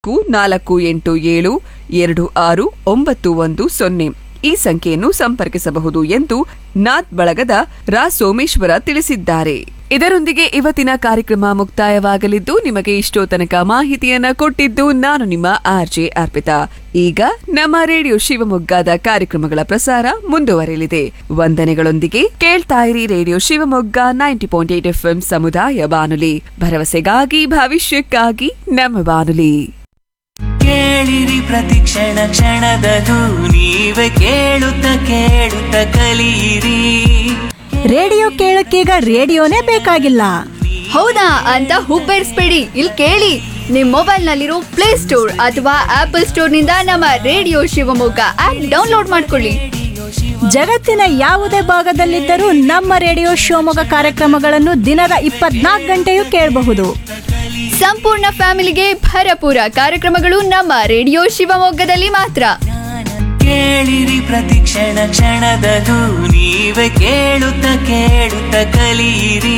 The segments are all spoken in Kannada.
ನಾಲ್ಕು ನಾಲ್ಕು ಎಂಟು ಏಳು ಎರಡು ಆರು ಒಂಬತ್ತು ಒಂದು ಸೊನ್ನೆ ಈ ಸಂಖ್ಯೆಯನ್ನು ಸಂಪರ್ಕಿಸಬಹುದು ಎಂದು ನಾಥ್ ಬಳಗದ ರಾ ಸೋಮೇಶ್ವರ ತಿಳಿಸಿದ್ದಾರೆ ಇದರೊಂದಿಗೆ ಇವತ್ತಿನ ಕಾರ್ಯಕ್ರಮ ಮುಕ್ತಾಯವಾಗಲಿದ್ದು ನಿಮಗೆ ಇಷ್ಟೋ ತನಕ ಮಾಹಿತಿಯನ್ನ ಕೊಟ್ಟಿದ್ದು ನಾನು ನಿಮ್ಮ ಆರ್ಜೆ ಅರ್ಪಿತಾ ಈಗ ನಮ್ಮ ರೇಡಿಯೋ ಶಿವಮೊಗ್ಗದ ಕಾರ್ಯಕ್ರಮಗಳ ಪ್ರಸಾರ ಮುಂದುವರೆಯಲಿದೆ ವಂದನೆಗಳೊಂದಿಗೆ ಕೇಳ್ತಾ ಇರಿ radio Shivamogga ninety point eight F ಸಮುದಾಯ ಬಾನುಲಿ ಭರವಸೆಗಾಗಿ ಭವಿಷ್ಯಕ್ಕಾಗಿ ನಮ್ಮ ಬಾನುಲಿ ಕೇಳಿರಿ ಪ್ರತಿ ಕ್ಷಣ ಕ್ಷಣದದು ನೀವೇ ಕೇಳುತ್ತ ಕೇಳುತ್ತ ಕಲಿಯಿರಿ ರೇಡಿಯೋ ಕೇಳಕ್ಕೀಗ ರೇಡಿಯೋನೇ ಬೇಕಾಗಿಲ್ಲ ಹೌದಾ ಅಂತ ಹುಬ್ಬೇರಿಸ್ಬೇಡಿ ಇಲ್ಲಿ ಕೇಳಿ ನಿಮ್ ಮೊಬೈಲ್ ನಲ್ಲಿರೋ ಪ್ಲೇ ಸ್ಟೋರ್ ಅಥವಾ ಆಪಲ್ ಸ್ಟೋರ್ ನಿಂದ ನಮ್ಮ ರೇಡಿಯೋ ಶಿವಮೊಗ್ಗ ಆಪ್ ಡೌನ್ಲೋಡ್ ಮಾಡ್ಕೊಳ್ಳಿ ಜಗತ್ತಿನ ಯಾವುದೇ ಭಾಗದಲ್ಲಿದ್ದರೂ ನಮ್ಮ ರೇಡಿಯೋ ಶಿವಮೊಗ್ಗ ಕಾರ್ಯಕ್ರಮಗಳನ್ನು ದಿನದ ಇಪ್ಪತ್ನಾಲ್ಕು ಗಂಟೆಯೂ ಕೇಳಬಹುದು ಸಂಪೂರ್ಣ ಫ್ಯಾಮಿಲಿಗೆ ಭರಪೂರ ಕಾರ್ಯಕ್ರಮಗಳು ನಮ್ಮ ರೇಡಿಯೋ ಶಿವಮೊಗ್ಗದಲ್ಲಿ ಮಾತ್ರ ಕೇಳಿರಿ ಪ್ರತಿ ಕ್ಷಣ ಕ್ಷಣದದು ನೀವೇ ಕೇಳುತ್ತ ಕೇಳುತ್ತ ಕಲಿಯಿರಿ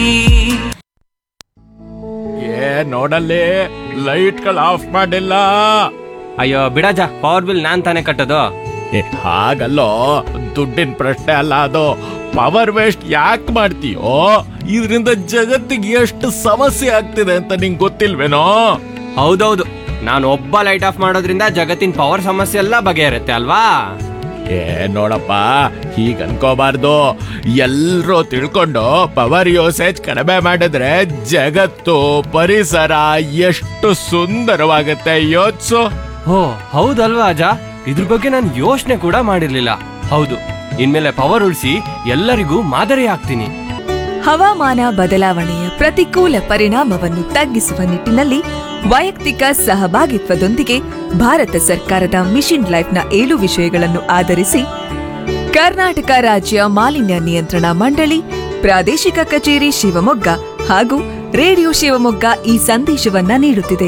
ಏ ನೋಡಲ್ಲಿ ಲೈಟ್ಗಳು ಆಫ್ ಮಾಡಿಲ್ಲ ಅಯ್ಯೋ ಬಿಡಜ ಪವರ್ ಬಿಲ್ ನಾನ್ ತಾನೇ ಕಟ್ಟೋದು ಏ ಹಾಗಲ್ಲೋ ದುಡ್ಡಿನ ಪ್ರಶ್ನೆ ಅಲ್ಲ ಅದು ಪವರ್ ವೇಸ್ಟ್ ಯಾಕೆ ಮಾಡ್ತೀಯೋ ಇದರಿಂದ ಜಗತ್ತಿಗೆ ಎಷ್ಟು ಸಮಸ್ಯೆ ಆಗ್ತಿದೆ ಅಂತ ನಿಂಗೆ ಗೊತ್ತಿಲ್ವೇನೋ ಹೌದೌದು ನಾನು ಒಬ್ಬ ಲೈಟ್ ಆಫ್ ಮಾಡೋದ್ರಿಂದ ಜಗತ್ತಿನ ಪವರ್ ಸಮಸ್ಯೆ ಎಲ್ಲ ಬಗೆಹರುತ್ತೆ ಅಲ್ವಾ ಏ ನೋಡಪ್ಪ ಹೀಗ ಅನ್ಕೋಬಾರ್ದು ಎಲ್ರೂ ತಿಳ್ಕೊಂಡು ಪವರ್ ಯೂಸೇಜ್ ಕಡಿಮೆ ಮಾಡಿದ್ರೆ ಜಗತ್ತು ಪರಿಸರ ಎಷ್ಟು ಸುಂದರವಾಗುತ್ತೆ ಯೋಚ್ಸು ಓ ಹೌದಲ್ವಾ ಅಜ ಇದ್ರ ಬಗ್ಗೆ ನಾನು ಯೋಚನೆ ಕೂಡ ಮಾಡಿರ್ಲಿಲ್ಲ ಹೌದು ಇನ್ಮೇಲೆ ಪವರ್ ಉಳಿಸಿ ಎಲ್ಲರಿಗೂ ಮಾದರಿ ಆಗ್ತೀನಿ ಹವಾಮಾನ ಬದಲಾವಣೆಯ ಪ್ರತಿಕೂಲ ಪರಿಣಾಮವನ್ನು ತಗ್ಗಿಸುವ ನಿಟ್ಟಿನಲ್ಲಿ ವೈಯಕ್ತಿಕ ಸಹಭಾಗಿತ್ವದೊಂದಿಗೆ ಭಾರತ ಸರ್ಕಾರದ ಮಿಷನ್ ಲೈಫ್ನ ಏಳು ವಿಷಯಗಳನ್ನು ಆಧರಿಸಿ ಕರ್ನಾಟಕ ರಾಜ್ಯ ಮಾಲಿನ್ಯ ನಿಯಂತ್ರಣ ಮಂಡಳಿ ಪ್ರಾದೇಶಿಕ ಕಚೇರಿ ಶಿವಮೊಗ್ಗ ಹಾಗೂ ರೇಡಿಯೋ ಶಿವಮೊಗ್ಗ ಈ ಸಂದೇಶವನ್ನ ನೀಡುತ್ತಿದೆ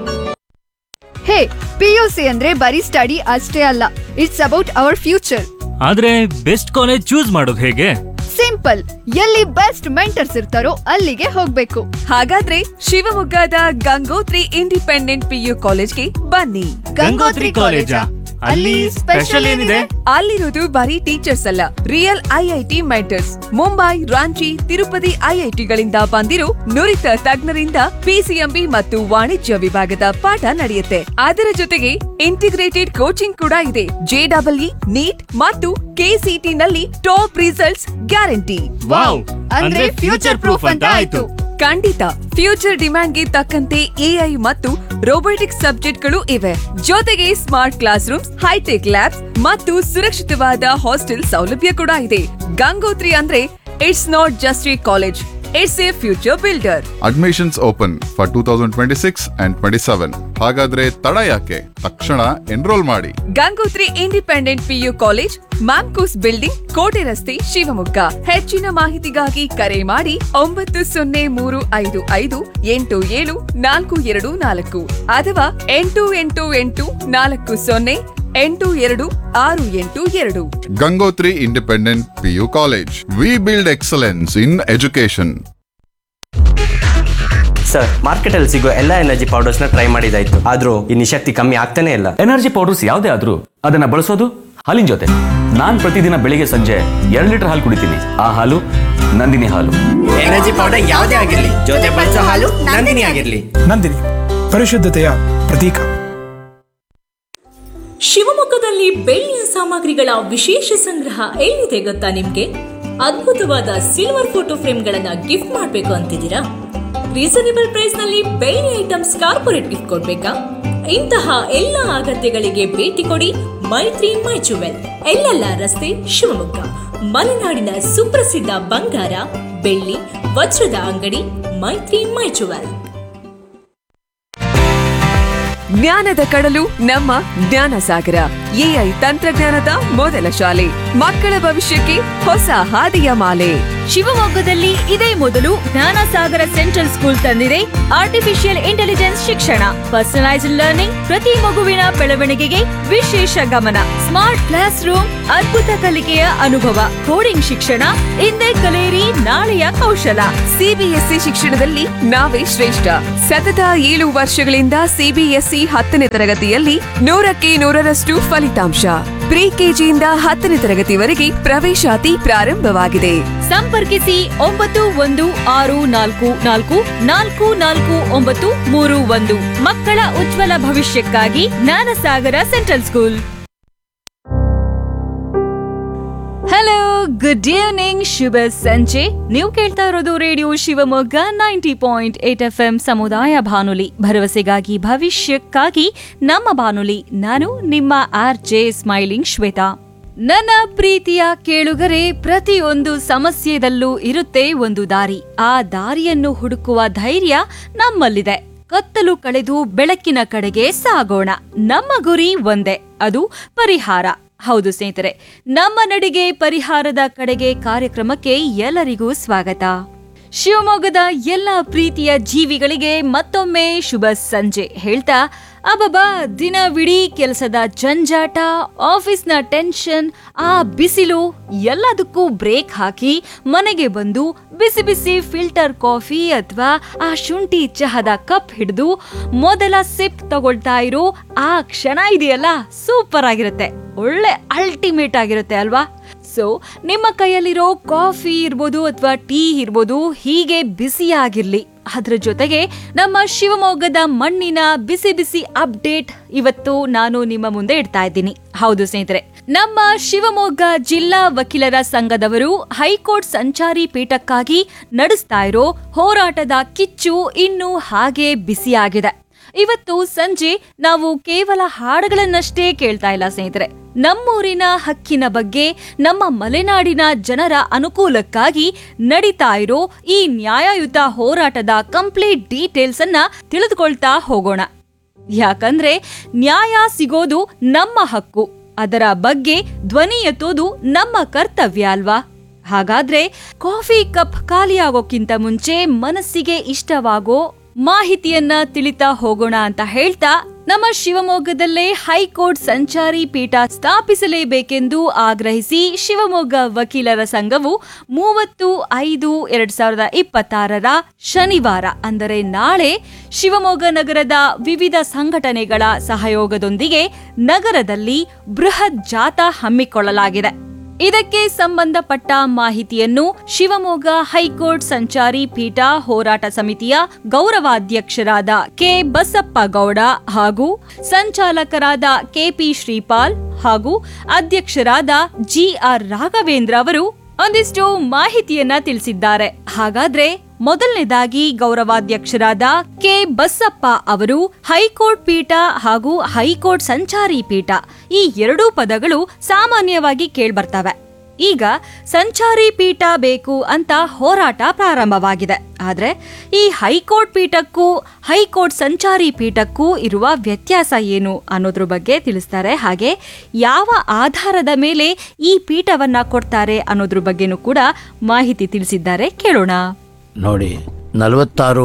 ಹೇ ಪಿಯುಸಿ ಅಂದ್ರೆ ಬರೀ ಸ್ಟಡಿ ಅಷ್ಟೇ ಅಲ್ಲ ಇಟ್ಸ್ ಅಬೌಟ್ ಅವರ್ ಫ್ಯೂಚರ್ ಆದ್ರೆ ಬೆಸ್ಟ್ ಕಾಲೇಜ್ ಚೂಸ್ ಮಾಡೋದು ಹೇಗೆ ಸಿಂಪಲ್ ಎಲ್ಲಿ ಬೆಸ್ಟ್ ಮೆಂಟರ್ಸ್ ಇರ್ತಾರೋ ಅಲ್ಲಿಗೆ ಹೋಗ್ಬೇಕು ಹಾಗಾದ್ರೆ ಶಿವಮೊಗ್ಗದ ಗಂಗೋತ್ರಿ ಇಂಡಿಪೆಂಡೆಂಟ್ ಪಿಯು ಕಾಲೇಜ್ಗೆ ಬನ್ನಿ ಗಂಗೋತ್ರಿ ಕಾಲೇಜಾ? ಅಲ್ಲಿ ಸ್ಪೆಷಲ್ ಏನಿದೆ? ಅಲ್ಲಿರೋದು ಬರೀ ಟೀಚರ್ಸ್ ಅಲ್ಲ real IIT mentors Mumbai Ranchi Tirupati ಐಐಟಿಗಳಿಂದ ಬಂದಿರೋ ನುರಿತ ತಜ್ಞರಿಂದ ಪಿಸಿಎಂಬಿ ಮತ್ತು ವಾಣಿಜ್ಯ ವಿಭಾಗದ ಪಾಠ ನಡೆಯುತ್ತೆ ಅದರ ಜೊತೆಗೆ ಇಂಟಿಗ್ರೇಟೆಡ್ ಕೋಚಿಂಗ್ ಕೂಡ ಇದೆ ಜೆಡಬ್ಲ್ಇ ನೀಟ್ ಮತ್ತು ಕೆಸಿಟಿ ನಲ್ಲಿ ಟಾಪ್ ರಿಸಲ್ಟ್ಸ್ ಗ್ಯಾರಂಟಿ ವಾವ್ ಅಂದ್ರೆ ಫ್ಯೂಚರ್ ಪ್ರೂಫ್ ಅಂತ ಆಯ್ತು ಖಂಡಿತ ಫ್ಯೂಚರ್ ಡಿಮ್ಯಾಂಡ್ಗೆ ತಕ್ಕಂತೆ ಎಐ ಮತ್ತು ರೋಬೋಟಿಕ್ಸ್ ಸಬ್ಜೆಕ್ಟ್ಗಳು ಇವೆ ಜೊತೆಗೆ smart class rooms hitech labs ಮತ್ತು ಸುರಕ್ಷಿತವಾದ ಹಾಸ್ಟೆಲ್ ಸೌಲಭ್ಯ ಕೂಡ ಇದೆ ಗಂಗೋತ್ರಿ ಅಂದ್ರೆ it's not just a college it's a future builder admissions open for two thousand twenty six and twenty seven ಹಾಗಾದ್ರೆ ತಡ ಯಾಕೆ ತಕ್ಷಣ ಎನ್ರೋಲ್ ಮಾಡಿ Gangotri independent PU college MAMCOS building ಕೋಟೆ ರಸ್ತೆ ಶಿವಮೊಗ್ಗ ಹೆಚ್ಚಿನ ಮಾಹಿತಿಗಾಗಿ ಕರೆ ಮಾಡಿ ಒಂಬತ್ತು ಸೊನ್ನೆ ಮೂರು ಐದು ಐದು ಎಂಟು ಏಳು ನಾಲ್ಕು ಎರಡು ನಾಲ್ಕು ಅಥವಾ ಎಂಟು ಎಂಟು ಎಂಟು ನಾಲ್ಕು ಸೊನ್ನೆ ಎಂಟು ಎರಡು ಆರು ಎಂಟು ಎರಡು Gangotri independent PU college we build excellence in education sir ಮಾರ್ಕೆಟಲ್ಲಿ ಸಿಗೋ ಎಲ್ಲ ಎನರ್ಜಿ ಪೌಡರ್ಸ್ನ ಟ್ರೈ ಮಾಡಿದಾಯ್ತು ಆದ್ರೂ ಈ ನಿಶಕ್ತಿ ಕಮ್ಮಿ ಆಗ್ತಾನೆ ಇಲ್ಲ ಎನರ್ಜಿ ಪೌಡರ್ಸ್ ಯಾವುದೇ ಆದ್ರೂ ಅದನ್ನ ಬಳಸೋದು ಹಾಲಿನ ಜೊತೆ ನಾನ್ ಪ್ರತಿದಿನ ಬೆಳಿಗ್ಗೆ ಸಂಜೆ ಎರಡು ಲೀಟರ್ ಹಾಲು ಕುಡಿತೀನಿ ಆ ಹಾಲು ನಂದಿನಿ ಹಾಲು ಎನರ್ಜಿ ಪೌಡರ್ ಯಾವುದೇ ಆಗಿರ್ಲಿ ಜೊತೆ ಬಳಸೋ ಹಾಲು ನಂದಿನಿ ಆಗಿರ್ಲಿ ನಂದಿನಿ ಪರಿಶುದ್ಧತೆಯ ಪ್ರತೀಕ ಶಿವಮೊಗ್ಗದಲ್ಲಿ ಬೆಳ್ಳಿಯ ಸಾಮಗ್ರಿಗಳ ವಿಶೇಷ ಸಂಗ್ರಹ ಎಲ್ಲಿದೆ ಗೊತ್ತಾ ನಿಮ್ಗೆ ಅದ್ಭುತವಾದ ಸಿಲ್ವರ್ ಫೋಟೋ ಫ್ರೇಮ್ಗಳನ್ನ ಗಿಫ್ಟ್ ಮಾಡ್ಬೇಕು ಅಂತಿದ್ದೀರಾ ರೀಸನೇಬಲ್ ಪ್ರೈಸ್ ನಲ್ಲಿ ಬೆಳ್ಳಿ ಐಟಮ್ಸ್ ಕಾರ್ಪೊರೇಟ್ ಗಿಫ್ಟ್ ಕೊಡ್ಬೇಕಾ ಇಂತಹ ಎಲ್ಲ ಅಗತ್ಯಗಳಿಗೆ ಭೇಟಿ ಕೊಡಿ ಮೈತ್ರಿ ಮೈ ಜುವೆಲ್ ಎಲ್ಲೆಲ್ಲ ರಸ್ತೆ ಶಿವಮೊಗ್ಗ ಮಲೆನಾಡಿನ ಸುಪ್ರಸಿದ್ಧ ಬಂಗಾರ ಬೆಳ್ಳಿ ವಜ್ರದ ಅಂಗಡಿ ಮೈತ್ರಿ ಮೈ ಜುವೆಲ್ ಜ್ಞಾನದ ಕಡಲು ನಮ್ಮ ಜ್ಞಾನ ಸಾಗರ ಎಐ ತಂತ್ರಜ್ಞಾನದ ಮೊದಲ ಶಾಲೆ ಮಕ್ಕಳ ಭವಿಷ್ಯಕ್ಕೆ ಹೊಸ ಹಾದಿಯ ಮಾಲೆ ಶಿವಮೊಗ್ಗದಲ್ಲಿ ಇದೇ ಮೊದಲು ಜ್ಞಾನಸಾಗರ ಸೆಂಟ್ರಲ್ ಸ್ಕೂಲ್ ತಂದಿದೆ ಆರ್ಟಿಫಿಷಿಯಲ್ ಇಂಟೆಲಿಜೆನ್ಸ್ ಶಿಕ್ಷಣ ಪರ್ಸನಲೈಸ್ಡ್ ಲರ್ನಿಂಗ್ ಪ್ರತಿ ಮಗುವಿನ ಬೆಳವಣಿಗೆಗೆ ವಿಶೇಷ ಗಮನ ಸ್ಮಾರ್ಟ್ ಕ್ಲಾಸ್ ರೂಮ್ ಅದ್ಭುತ ಕಲಿಕೆಯ ಅನುಭವ ಕೋಡಿಂಗ್ ಶಿಕ್ಷಣ ಇಂದೇ ಕಲಿಯಿರಿ ನಾಳೆಯ ಕೌಶಲ ಸಿಬಿಎಸ್ಇ ಶಿಕ್ಷಣದಲ್ಲಿ ನಾವೇ ಶ್ರೇಷ್ಠ ಸತತ ಏಳು ವರ್ಷಗಳಿಂದ ಸಿಬಿಎಸ್ಇ ಹತ್ತನೇ ತರಗತಿಯಲ್ಲಿ ನೂರಕ್ಕೆ ನೂರರಷ್ಟು ಫಲಿತಾಂಶ ಪ್ರಿ ಕೆಜಿಯಿಂದ ಹತ್ತನೇ ತರಗತಿವರೆಗೆ ಪ್ರವೇಶಾತಿ ಪ್ರಾರಂಭವಾಗಿದೆ ಸಂಪರ್ಕಿಸಿ ಒಂಬತ್ತು ಒಂದು ಆರು ನಾಲ್ಕು ನಾಲ್ಕು ನಾಲ್ಕು ನಾಲ್ಕು ಒಂಬತ್ತು ಮೂರು ಒಂದು ಮಕ್ಕಳ ಉಜ್ವಲ ಭವಿಷ್ಯಕ್ಕಾಗಿ Jnanasagara central school hello good evening ಶುಭ ಸಂಜೆ ನೀವು ಕೇಳ್ತಾ ಇರೋದು radio Shivamogga ninety point eight F M ಸಮುದಾಯ ಬಾನುಲಿ ಭರವಸೆಗಾಗಿ ಭವಿಷ್ಯಕ್ಕಾಗಿ ನಮ್ಮ ಬಾನುಲಿ ನಾನು ನಿಮ್ಮ ಆರ್ ಜೆ ಸ್ಮೈಲಿಂಗ್ ಶ್ವೇತಾ ನನ್ನ ಪ್ರೀತಿಯ ಕೇಳುಗರೆ ಪ್ರತಿಯೊಂದು ಸಮಸ್ಯೆದಲ್ಲೂ ಇರುತ್ತೆ ಒಂದು ದಾರಿ ಆ ದಾರಿಯನ್ನು ಹುಡುಕುವ ಧೈರ್ಯ ನಮ್ಮಲ್ಲಿದೆ ಕತ್ತಲು ಕಳೆದು ಬೆಳಕಿನ ಕಡೆಗೆ ಸಾಗೋಣ ನಮ್ಮ ಗುರಿ ಒಂದೇ ಅದು ಪರಿಹಾರ ಹೌದು ಸ್ನೇಹಿತರೆ ನಮ್ಮ ನಡಿಗೆ ಪರಿಹಾರದ ಕಡೆಗೆ ಕಾರ್ಯಕ್ರಮಕ್ಕೆ ಎಲ್ಲರಿಗೂ ಸ್ವಾಗತ ಶಿವಮೊಗ್ಗದ ಎಲ್ಲ ಪ್ರೀತಿಯ ಜೀವಿಗಳಿಗೆ ಮತ್ತೊಮ್ಮೆ ಶುಭ ಸಂಜೆ ಹೇಳ್ತಾ ಅಬಬಾ ದಿನವಿಡೀ ಕೆಲಸದ ಜಂಜಾಟ ಆಫೀಸ್ನ ಟೆನ್ಷನ್ ಆ ಬಿಸಿಲು ಎಲ್ಲದಕ್ಕೂ ಬ್ರೇಕ್ ಹಾಕಿ ಮನೆಗೆ ಬಂದು ಬಿಸಿ ಬಿಸಿ ಫಿಲ್ಟರ್ ಕಾಫಿ ಅಥವಾ ಆ ಶುಂಠಿ ಚಹದ ಕಪ್ ಹಿಡಿದು ಮೊದಲ ಸಿಪ್ ತಗೊಳ್ತಾ ಇರೋ ಆ ಕ್ಷಣ ಇದೆಯಲ್ಲ ಸೂಪರ್ ಆಗಿರುತ್ತೆ ಒಳ್ಳೆ ಅಲ್ಟಿಮೇಟ್ ಆಗಿರುತ್ತೆ ಅಲ್ವಾ ಸೊ ನಿಮ್ಮ ಕೈಯಲ್ಲಿರೋ ಕಾಫಿ ಇರ್ಬೋದು ಅಥವಾ ಟೀ ಇರ್ಬೋದು ಹೀಗೆ ಬಿಸಿಯಾಗಿರ್ಲಿ ಅದ್ರ ಜೊತೆಗೆ ನಮ್ಮ ಶಿವಮೊಗ್ಗದ ಮಣ್ಣಿನ ಬಿಸಿ ಬಿಸಿ ಅಪ್ಡೇಟ್ ಇವತ್ತು ನಾನು ನಿಮ್ಮ ಮುಂದೆ ಇಡ್ತಾ ಇದ್ದೀನಿ ಹೌದು ಸ್ನೇಹಿತರೆ ನಮ್ಮ ಶಿವಮೊಗ್ಗ ಜಿಲ್ಲಾ ವಕೀಲರ ಸಂಘದವರು ಹೈಕೋರ್ಟ್ ಸಂಚಾರಿ ಪೀಠಕ್ಕಾಗಿ ನಡೆಸ್ತಾ ಇರೋ ಹೋರಾಟದ ಕಿಚ್ಚು ಇನ್ನೂ ಹಾಗೆ ಬಿಸಿಯಾಗಿದೆ ಇವತ್ತು ಸಂಜೆ ನಾವು ಕೇವಲ ಹಾಡುಗಳನ್ನಷ್ಟೇ ಕೇಳ್ತಾ ಇಲ್ಲ ಸ್ನೇಹಿತರೆ ನಮ್ಮೂರಿನ ಹಕ್ಕಿನ ಬಗ್ಗೆ ನಮ್ಮ ಮಲೆನಾಡಿನ ಜನರ ಅನುಕೂಲಕ್ಕಾಗಿ ನಡೀತಾ ಇರೋ ಈ ನ್ಯಾಯಯುತ ಹೋರಾಟದ ಕಂಪ್ಲೀಟ್ ಡೀಟೇಲ್ಸ್ ಅನ್ನ ತಿಳಿದುಕೊಳ್ತಾ ಹೋಗೋಣ ಯಾಕಂದ್ರೆ ನ್ಯಾಯ ಸಿಗೋದು ನಮ್ಮ ಹಕ್ಕು ಅದರ ಬಗ್ಗೆ ಧ್ವನಿ ಎತ್ತೋದು ನಮ್ಮ ಕರ್ತವ್ಯ ಅಲ್ವಾ ಹಾಗಾದ್ರೆ ಕಾಫಿ ಕಪ್ ಖಾಲಿಯಾಗೋಕ್ಕಿಂತ ಮುಂಚೆ ಮನಸ್ಸಿಗೆ ಇಷ್ಟವಾಗೋ ಮಾಹಿತಿಯನ್ನ ತಿಳಿತಾ ಹೋಗೋಣ ಅಂತ ಹೇಳ್ತಾ ನಮ್ಮ ಶಿವಮೊಗ್ಗದಲ್ಲೇ ಹೈಕೋರ್ಟ್ ಸಂಚಾರಿ ಪೀಠ ಸ್ಥಾಪಿಸಲೇಬೇಕೆಂದು ಆಗ್ರಹಿಸಿ ಶಿವಮೊಗ್ಗ ವಕೀಲರ ಸಂಘವು ಮೂವತ್ತು ಐದು ಎರಡ್ ಸಾವಿರದ ಇಪ್ಪತ್ತಾರರ ಶನಿವಾರ ಅಂದರೆ ನಾಳೆ ಶಿವಮೊಗ್ಗ ನಗರದ ವಿವಿಧ ಸಂಘಟನೆಗಳ ಸಹಯೋಗದೊಂದಿಗೆ ನಗರದಲ್ಲಿ ಬೃಹತ್ ಜಾಥಾ ಹಮ್ಮಿಕೊಳ್ಳಲಾಗಿದೆ ಇದಕ್ಕೆ ಸಂಬಂಧಪಟ್ಟ ಮಾಹಿತಿಯನ್ನು ಶಿವಮೊಗ್ಗ ಹೈಕೋರ್ಟ್ ಸಂಚಾರಿ ಪೀಠ ಹೋರಾಟ ಸಮಿತಿಯ ಗೌರವಾಧ್ಯಕ್ಷರಾದ ಕೆ ಬಸಪ್ಪ ಗೌಡ ಹಾಗೂ ಸಂಚಾಲಕರಾದ ಕೆಪಿ ಶ್ರೀಪಾಲ್ ಹಾಗೂ ಅಧ್ಯಕ್ಷರಾದ ಜಿಆರ್ ರಾಘವೇಂದ್ರ ಅವರು ಒಂದಿಷ್ಟು ಮಾಹಿತಿಯನ್ನ ತಿಳಿಸಿದ್ದಾರೆ ಹಾಗಾದ್ರೆ ಮೊದಲನೇದಾಗಿ ಗೌರವಾಧ್ಯಕ್ಷರಾದ ಕೆ ಬಸಪ್ಪ ಅವರು ಹೈಕೋರ್ಟ್ ಪೀಠ ಹಾಗೂ ಹೈಕೋರ್ಟ್ ಸಂಚಾರಿ ಪೀಠ ಈ ಎರಡೂ ಪದಗಳು ಸಾಮಾನ್ಯವಾಗಿ ಕೇಳ್ಬರ್ತವೆ ಈಗ ಸಂಚಾರಿ ಪೀಠ ಬೇಕು ಅಂತ ಹೋರಾಟ ಪ್ರಾರಂಭವಾಗಿದೆ ಆದ್ರೆ ಈ ಹೈಕೋರ್ಟ್ ಪೀಠಕ್ಕೂ ಹೈಕೋರ್ಟ್ ಸಂಚಾರಿ ಪೀಠಕ್ಕೂ ಇರುವ ವ್ಯತ್ಯಾಸ ಏನು ಅನ್ನೋದ್ರ ಬಗ್ಗೆ ತಿಳಿಸ್ತಾರೆ ಹಾಗೆ ಯಾವ ಆಧಾರದ ಮೇಲೆ ಈ ಪೀಠವನ್ನ ಕೊಡ್ತಾರೆ ಅನ್ನೋದ್ರ ಬಗ್ಗೆನೂ ಕೂಡ ಮಾಹಿತಿ ತಿಳಿಸಿದ್ದಾರೆ ಕೇಳೋಣ ನೋಡಿ ನಲವತ್ತಾರು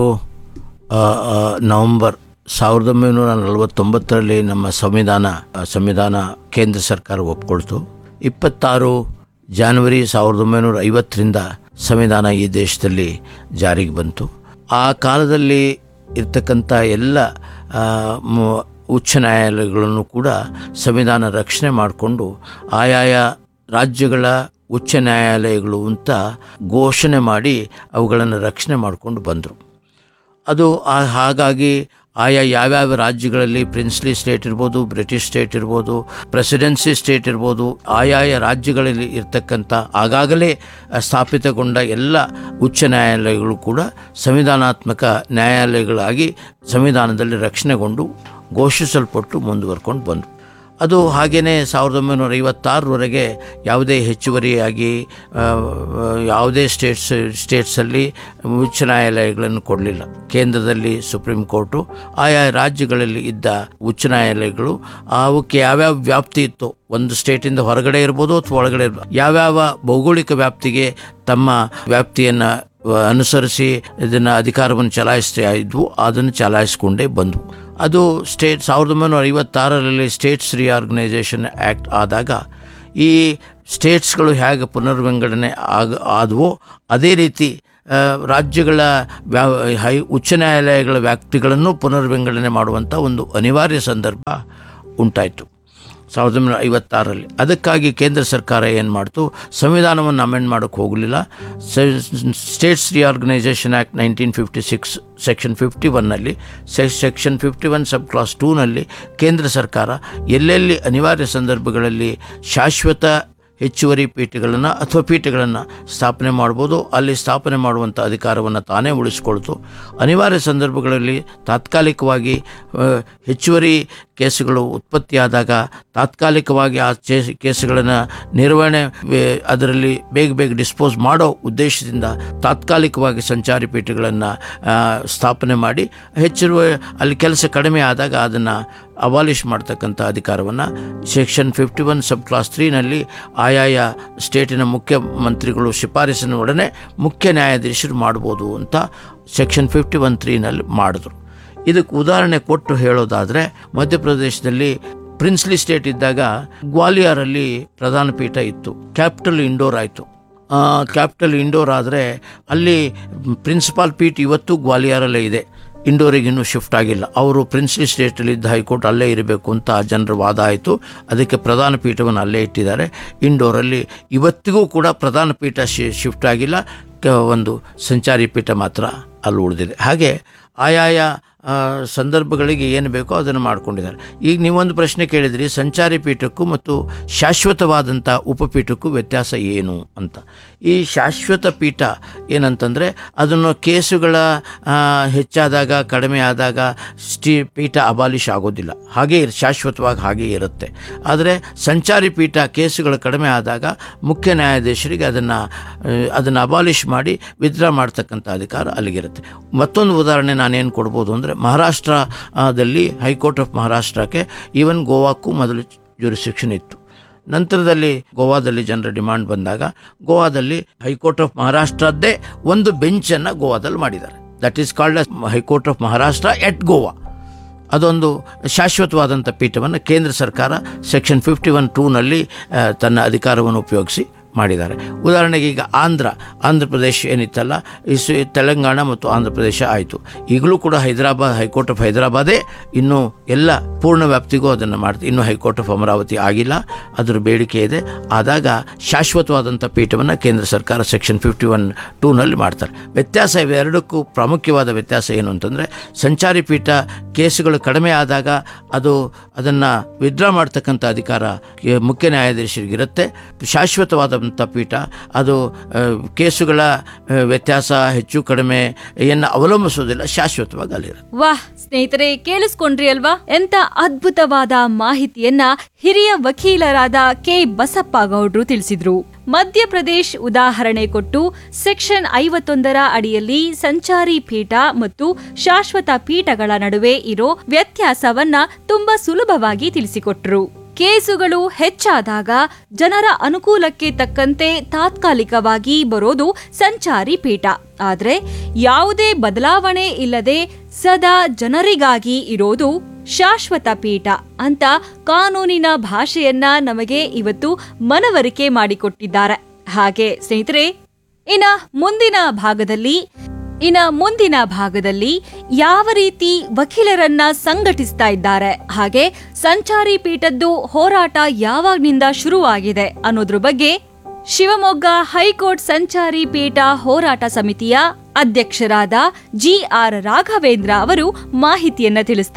ಆ, ಆ, ನವೆಂಬರ್ ಸಾವಿರದ ಒಂಬೈನೂರ ನಲವತ್ತೊಂಬತ್ತರಲ್ಲಿ ನಮ್ಮ ಸಂವಿಧಾನ ಆ, ಸಂವಿಧಾನ ಕೇಂದ್ರ ಸರ್ಕಾರ ಒಪ್ಕೊಳ್ತು ಇಪ್ಪತ್ತಾರು ಜಾನ್ವರಿ ಸಾವಿರದ ಒಂಬೈನೂರ ಐವತ್ತರಿಂದ ಸಂವಿಧಾನ ಈ ದೇಶದಲ್ಲಿ ಜಾರಿಗೆ ಬಂತು ಆ ಕಾಲದಲ್ಲಿ ಇರ್ತಕ್ಕಂಥ ಎಲ್ಲ ಆ, ಮ- ಉಚ್ಚ ನ್ಯಾಯಾಲಯಗಳನ್ನು ಕೂಡ ಸಂವಿಧಾನ ರಕ್ಷಣೆ ಮಾಡಿಕೊಂಡು ಆಯಾಯ ರಾಜ್ಯಗಳ ಉಚ್ಚ ನ್ಯಾಯಾಲಯಗಳು ಅಂತ ಘೋಷಣೆ ಮಾಡಿ ಅವುಗಳನ್ನು ರಕ್ಷಣೆ ಮಾಡಿಕೊಂಡು ಬಂದರು ಅದು ಆ- ಹಾಗಾಗಿ ಆಯಾ ಯಾವ್ಯಾವ ರಾಜ್ಯಗಳಲ್ಲಿ ಪ್ರಿನ್ಸ್ಲಿ ಸ್ಟೇಟ್ ಇರ್ಬೋದು ಬ್ರಿಟಿಷ್ ಸ್ಟೇಟ್ ಇರ್ಬೋದು ಪ್ರೆಸಿಡೆನ್ಸಿ ಸ್ಟೇಟ್ ಇರ್ಬೋದು ಆಯಾಯ ರಾಜ್ಯಗಳಲ್ಲಿ ಇರ್ತಕ್ಕಂಥ ಆಗಾಗಲೇ ಸ್ಥಾಪಿತಗೊಂಡ ಎಲ್ಲ ಉಚ್ಚ ನ್ಯಾಯಾಲಯಗಳು ಕೂಡ ಸಂವಿಧಾನಾತ್ಮಕ ನ್ಯಾಯಾಲಯಗಳಾಗಿ ಸಂವಿಧಾನದಲ್ಲಿ ರಕ್ಷಣೆಗೊಂಡು ಘೋಷಿಸಲ್ಪಟ್ಟು ಮುಂದುವರ್ಕೊಂಡು ಬಂದರು ಅದು ಹಾಗೆಯೇ ಸಾವಿರದ ಒಂಬೈನೂರ ಐವತ್ತಾರರವರೆಗೆ ಯಾವುದೇ ಹೆಚ್ಚುವರಿಯಾಗಿ ಆ, ಯಾವುದೇ ಸ್ಟೇಟ್ಸ್ ಸ್ಟೇಟ್ಸಲ್ಲಿ ಉಚ್ಚ ನ್ಯಾಯಾಲಯಗಳನ್ನು ಕೊಡಲಿಲ್ಲ ಕೇಂದ್ರದಲ್ಲಿ ಸುಪ್ರೀಂ ಕೋರ್ಟು ಆಯಾ ರಾಜ್ಯಗಳಲ್ಲಿ ಇದ್ದ ಉಚ್ಚ ನ್ಯಾಯಾಲಯಗಳು ಅವಕ್ಕೆ ಯಾವ್ಯಾವ ವ್ಯಾಪ್ತಿ ಇತ್ತು ಒಂದು ಸ್ಟೇಟಿಂದ ಹೊರಗಡೆ ಇರ್ಬೋದು ಅಥವಾ ಒಳಗಡೆ ಇರ್ಬೋದು ಯಾವ್ಯಾವ ಭೌಗೋಳಿಕ ವ್ಯಾಪ್ತಿಗೆ ತಮ್ಮ ವ್ಯಾಪ್ತಿಯನ್ನು ಅನುಸರಿಸಿ ಇದನ್ನು ಅಧಿಕಾರವನ್ನು ಚಲಾಯಿಸ್ತಾ ಇದ್ವು ಅದನ್ನು ಚಲಾಯಿಸ್ಕೊಂಡೇ ಬಂದವು ಅದು ಸ್ಟೇಟ್ ಸಾವಿರದ ಒಂಬೈನೂರ ಐವತ್ತಾರರಲ್ಲಿ ಸ್ಟೇಟ್ಸ್ ರಿಆರ್ಗನೈಸೇಷನ್ ಆ್ಯಕ್ಟ್ ಆದಾಗ ಈ ಸ್ಟೇಟ್ಸ್ಗಳು ಹೇಗೆ ಪುನರ್ವಿಂಗಡಣೆ ಆಗ ಆದವೋ ಅದೇ ರೀತಿ ಆ, ರಾಜ್ಯಗಳ ವ್ಯಾ ಹೈ ಉಚ್ಚ ನ್ಯಾಯಾಲಯಗಳ ವ್ಯಾಪ್ತಿಗಳನ್ನು ಪುನರ್ವಿಂಗಡಣೆ ಮಾಡುವಂಥ ಒಂದು ಅನಿವಾರ್ಯ ಸಂದರ್ಭ ಉಂಟಾಯಿತು ಸಾವಿರದ ಒಂಬೈನೂರ ಐವತ್ತಾರರಲ್ಲಿ ಅದಕ್ಕಾಗಿ ಕೇಂದ್ರ ಸರ್ಕಾರ ಏನು ಮಾಡ್ತು ಸಂವಿಧಾನವನ್ನು ಅಮೆಂಡ್ ಮಾಡೋಕ್ಕೆ ಹೋಗಲಿಲ್ಲ states reorganisation act nineteen fifty six section fifty ಒನ್ನಲ್ಲಿ section fifty one sub clause ಟೂನಲ್ಲಿ ಕೇಂದ್ರ ಸರ್ಕಾರ ಎಲ್ಲೆಲ್ಲಿ ಅನಿವಾರ್ಯ ಸಂದರ್ಭಗಳಲ್ಲಿ ಶಾಶ್ವತ ಹೆಚ್ಚುವರಿ ಪೀಠಗಳನ್ನು ಅಥವಾ ಪೀಠಗಳನ್ನು ಸ್ಥಾಪನೆ ಮಾಡ್ಬೋದು ಅಲ್ಲಿ ಸ್ಥಾಪನೆ ಮಾಡುವಂಥ ಅಧಿಕಾರವನ್ನು ತಾನೇ ಉಳಿಸ್ಕೊಳ್ತು ಅನಿವಾರ್ಯ ಸಂದರ್ಭಗಳಲ್ಲಿ ತಾತ್ಕಾಲಿಕವಾಗಿ ಆ, ಹೆಚ್ಚುವರಿ ಕೇಸುಗಳು ಉತ್ಪತ್ತಿಯಾದಾಗ ತಾತ್ಕಾಲಿಕವಾಗಿ ಆ ಚೇ ಕೇಸುಗಳನ್ನು ನಿರ್ವಹಣೆ ವೇ- ಅದರಲ್ಲಿ ಬೇಗ ಬೇಗ ಡಿಸ್ಪೋಸ್ ಮಾಡೋ ಉದ್ದೇಶದಿಂದ ತಾತ್ಕಾಲಿಕವಾಗಿ ಸಂಚಾರಿ ಪೀಠಗಳನ್ನು ಸ್ಥಾಪನೆ ಮಾಡಿ ಹೆಚ್ಚಿರುವ ಅಲ್ಲಿ ಕೆಲಸ ಕಡಿಮೆ ಆದಾಗ ಅದನ್ನು ಅಬಾಲಿಷ್ ಮಾಡ್ತಕ್ಕಂಥ ಅಧಿಕಾರವನ್ನು section fifty one sub clause ತ್ರೀನಲ್ಲಿ ಆಯಾಯ ಸ್ಟೇಟಿನ ಮುಖ್ಯಮಂತ್ರಿಗಳು ಶಿಫಾರಸಿನ ಒಡನೆ ಮುಖ್ಯ ನ್ಯಾಯಾಧೀಶರು ಮಾಡ್ಬೋದು ಅಂತ ಸೆಕ್ಷನ್ ಫಿಫ್ಟಿ ಒನ್ ತ್ರೀನಲ್ಲಿ ಮಾಡಿದ್ರು ಇದಕ್ಕೆ ಉದಾಹರಣೆ ಕೊಟ್ಟು ಹೇಳೋದಾದರೆ ಮಧ್ಯಪ್ರದೇಶದಲ್ಲಿ ಪ್ರಿನ್ಸ್ಲಿ ಸ್ಟೇಟ್ ಇದ್ದಾಗ ಗ್ವಾಲಿಯರಲ್ಲಿ ಪ್ರಧಾನ ಪೀಠ ಇತ್ತು ಕ್ಯಾಪಿಟಲ್ ಇಂಡೋರ್ ಆಯಿತು ಕ್ಯಾಪಿಟಲ್ ಇಂಡೋರ್ ಆದರೆ ಅಲ್ಲಿ ಪ್ರಿನ್ಸಿಪಾಲ್ ಪೀಠ ಇವತ್ತು ಗ್ವಾಲಿಯರಲ್ಲೇ ಇದೆ ಇಂಡೋರಿಗೆ ಇನ್ನೂ ಶಿಫ್ಟ್ ಆಗಿಲ್ಲ ಅವರು ಪ್ರಿನ್ಸ್ಲಿ ಸ್ಟೇಟಲ್ಲಿದ್ದ ಹೈಕೋರ್ಟ್ ಅಲ್ಲೇ ಇರಬೇಕು ಅಂತ ಜನರ ವಾದ ಆಯಿತು ಅದಕ್ಕೆ ಪ್ರಧಾನ ಪೀಠವನ್ನು ಅಲ್ಲೇ ಇಟ್ಟಿದ್ದಾರೆ ಇಂಡೋರಲ್ಲಿ ಇವತ್ತಿಗೂ ಕೂಡ ಪ್ರಧಾನ ಪೀಠ ಶಿ ಶಿಫ್ಟ್ ಆಗಿಲ್ಲ ಕ- ಒಂದು ಸಂಚಾರಿ ಪೀಠ ಮಾತ್ರ ಅಲ್ಲಿ ಉಳಿದಿದೆ ಹಾಗೆ ಆಯಾಯ ಆ, ಸಂದರ್ಭಗಳಿಗೆ ಏನು ಬೇಕೋ ಅದನ್ನು ಮಾಡ್ಕೊಂಡಿದ್ದಾರೆ ಈಗ ನೀವೊಂದು ಪ್ರಶ್ನೆ ಕೇಳಿದ್ರಿ ಸಂಚಾರಿ ಪೀಠಕ್ಕೂ ಮತ್ತು ಶಾಶ್ವತವಾದಂಥ ಉಪಪೀಠಕ್ಕೂ ವ್ಯತ್ಯಾಸ ಏನು ಅಂತ ಈ ಶಾಶ್ವತ ಪೀಠ ಏನಂತಂದರೆ ಅದನ್ನು ಕೇಸುಗಳ ಆ, ಹೆಚ್ಚಾದಾಗ ಕಡಿಮೆ ಆದಾಗ ಸ್ಟಿ ಪೀಠ ಅಬಾಲಿಷ್ ಆಗೋದಿಲ್ಲ ಹಾಗೇ ಇರ್- ಶಾಶ್ವತವಾಗಿ ಹಾಗೇ ಇರುತ್ತೆ ಆದರೆ ಸಂಚಾರಿ ಪೀಠ ಕೇಸುಗಳು ಕಡಿಮೆ ಆದಾಗ ಮುಖ್ಯ ನ್ಯಾಯಾಧೀಶರಿಗೆ ಅದನ್ನು ಅದನ್ನು ಅಬಾಲಿಷ್ ಮಾಡಿ ವಿತ್ಡ್ರಾ ಮಾಡ್ತಕ್ಕಂಥ ಅಧಿಕಾರ ಅಲ್ಲಿಗಿರುತ್ತೆ ಮತ್ತೊಂದು ಉದಾಹರಣೆ ನಾನೇನು ಕೊಡ್ಬೋದು ಅಂದರೆ ಮಹಾರಾಷ್ಟ್ರದಲ್ಲಿ ಹೈಕೋರ್ಟ್ ಆಫ್ ಮಹಾರಾಷ್ಟ್ರಕ್ಕೆ ಈವನ್ ಗೋವಾಕ್ಕೂ ಮೊದಲು ಜುರಿಸ್ಟ್ರಿಕ್ಷನ್ ಇತ್ತು ನಂತರದಲ್ಲಿ ಗೋವಾದಲ್ಲಿ ಜನರ ಡಿಮಾಂಡ್ ಬಂದಾಗ ಗೋವಾದಲ್ಲಿ ಹೈಕೋರ್ಟ್ ಆಫ್ ಮಹಾರಾಷ್ಟ್ರದ್ದೇ ಒಂದು ಬೆಂಚನ್ನು ಗೋವಾದಲ್ಲಿ ಮಾಡಿದ್ದಾರೆ that is called high court of Maharashtra at Goa ಅದೊಂದು ಶಾಶ್ವತವಾದಂಥ ಪೀಠವನ್ನು ಕೇಂದ್ರ ಸರ್ಕಾರ ಸೆಕ್ಷನ್ ಫಿಫ್ಟಿ ಒನ್ ಟೂನಲ್ಲಿ ತನ್ನ ಅಧಿಕಾರವನ್ನು ಉಪಯೋಗಿಸಿ ಮಾಡಿದ್ದಾರೆ ಉದಾಹರಣೆಗೆ ಈಗ ಆಂಧ್ರ ಆಂಧ್ರ ಪ್ರದೇಶ ಏನಿತ್ತಲ್ಲ ಇಸ್ ತೆಲಂಗಾಣ ಮತ್ತು ಆಂಧ್ರ ಪ್ರದೇಶ ಆಯಿತು ಈಗಲೂ ಕೂಡ ಹೈದರಾಬಾದ್ ಹೈಕೋರ್ಟ್ ಆಫ್ ಹೈದರಾಬಾದೇ ಇನ್ನೂ ಎಲ್ಲ ಪೂರ್ಣ ವ್ಯಾಪ್ತಿಗೂ ಅದನ್ನು ಮಾಡ್ತೀವಿ ಇನ್ನೂ ಹೈಕೋರ್ಟ್ ಆಫ್ ಅಮರಾವತಿ ಆಗಿಲ್ಲ ಅದರ ಬೇಡಿಕೆ ಇದೆ ಆದಾಗ ಶಾಶ್ವತವಾದಂಥ ಪೀಠವನ್ನು ಕೇಂದ್ರ ಸರ್ಕಾರ ಸೆಕ್ಷನ್ ಫಿಫ್ಟಿ ಒನ್ ಟೂನಲ್ಲಿ ಮಾಡ್ತಾರೆ ವ್ಯತ್ಯಾಸ ಇವೆರಡಕ್ಕೂ ಪ್ರಾಮುಖ್ಯವಾದ ವ್ಯತ್ಯಾಸ ಏನು ಅಂತಂದರೆ ಸಂಚಾರಿ ಪೀಠ ಕೇಸುಗಳು ಕಡಿಮೆ ಆದಾಗ ಅದು ಅದನ್ನು ವಿಡ್ರಾ ಮಾಡ್ತಕ್ಕಂಥ ಅಧಿಕಾರ ಕೆ- ಮುಖ್ಯ ನ್ಯಾಯಾಧೀಶರಿಗಿರುತ್ತೆ ಶಾಶ್ವತವಾದಂಥ ಪೀಠ ಅದು ಆ, ಕೇಸುಗಳ ಆ, ವ್ಯತ್ಯಾಸ ಹೆಚ್ಚು ಕಡಿಮೆ ಏನು ಅವಲಂಬಿಸೋದಿಲ್ಲ ಶಾಶ್ವತವಾಗಿ ಅಲ್ಲಿರುತ್ತೆ ವಾಹ್ ಸ್ನೇಹಿತರೆ ಕೇಳಿಸ್ಕೊಂಡ್ರಿ ಅಲ್ವಾ ಎಂತ ಅದ್ಭುತವಾದ ಮಾಹಿತಿಯನ್ನ ಹಿರಿಯ ವಕೀಲರಾದ ಕೆ ಬಸಪ್ಪ ಗೌಡ್ರು ತಿಳಿಸಿದ್ರು ಮಧ್ಯಪ್ರದೇಶ್ ಉದಾಹರಣೆ ಕೊಟ್ಟು ಸೆಕ್ಷನ್ ಐವತ್ತೊಂದರ ಅಡಿಯಲ್ಲಿ ಸಂಚಾರಿ ಪೀಠ ಮತ್ತು ಶಾಶ್ವತ ಪೀಠಗಳ ನಡುವೆ ಇರೋ ವ್ಯತ್ಯಾಸವನ್ನ ತುಂಬಾ ಸುಲಭವಾಗಿ ತಿಳಿಸಿಕೊಟ್ರು ಕೇಸುಗಳು ಹೆಚ್ಚಾದಾಗ ಜನರ ಅನುಕೂಲಕ್ಕೆ ತಕ್ಕಂತೆ ತಾತ್ಕಾಲಿಕವಾಗಿ ಬರೋದು ಸಂಚಾರಿ ಪೀಠ ಆದ್ರೆ ಯಾವುದೇ ಬದಲಾವಣೆ ಇಲ್ಲದೆ ಸದಾ ಜನರಿಗಾಗಿ ಇರೋದು ಶಾಶ್ವತ ಪೀಠ ಅಂತ ಕಾನೂನಿನ ಭಾಷೆಯನ್ನ ನಮಗೆ ಇವತ್ತು ಮನವರಿಕೆ ಮಾಡಿಕೊಟ್ಟಿದ್ದಾರೆ ಹಾಗೆ ಸ್ನೇಹಿತರೆ ಇನ್ನ ಮುಂದಿನ ಭಾಗದಲ್ಲಿ ಇನ್ನ ಮುಂದಿನ ಭಾಗದಲ್ಲಿ ಯಾವ ರೀತಿ ವಕೀಲರನ್ನ ಸಂಘಟಿಸ್ತಾ ಇದ್ದಾರೆ ಹಾಗೆ ಸಂಚಾರಿ ಪೀಠದ್ದು ಹೋರಾಟ ಯಾವಾಗ್ನಿಂದ ಶುರುವಾಗಿದೆ ಅನ್ನೋದ್ರ ಬಗ್ಗೆ ಶಿವಮೊಗ್ಗ ಹೈಕೋರ್ಟ್ ಸಂಚಾರಿ ಪೀಠ ಹೋರಾಟ ಸಮಿತಿಯ ಅಧ್ಯಕ್ಷರಾದ ಜಿ ಆರ್ ರಾಘವೇಂದ್ರ ಅವರು ಮಾಹಿತಿಯನ್ನ ತಿಳಿಸ್ತಾರೆ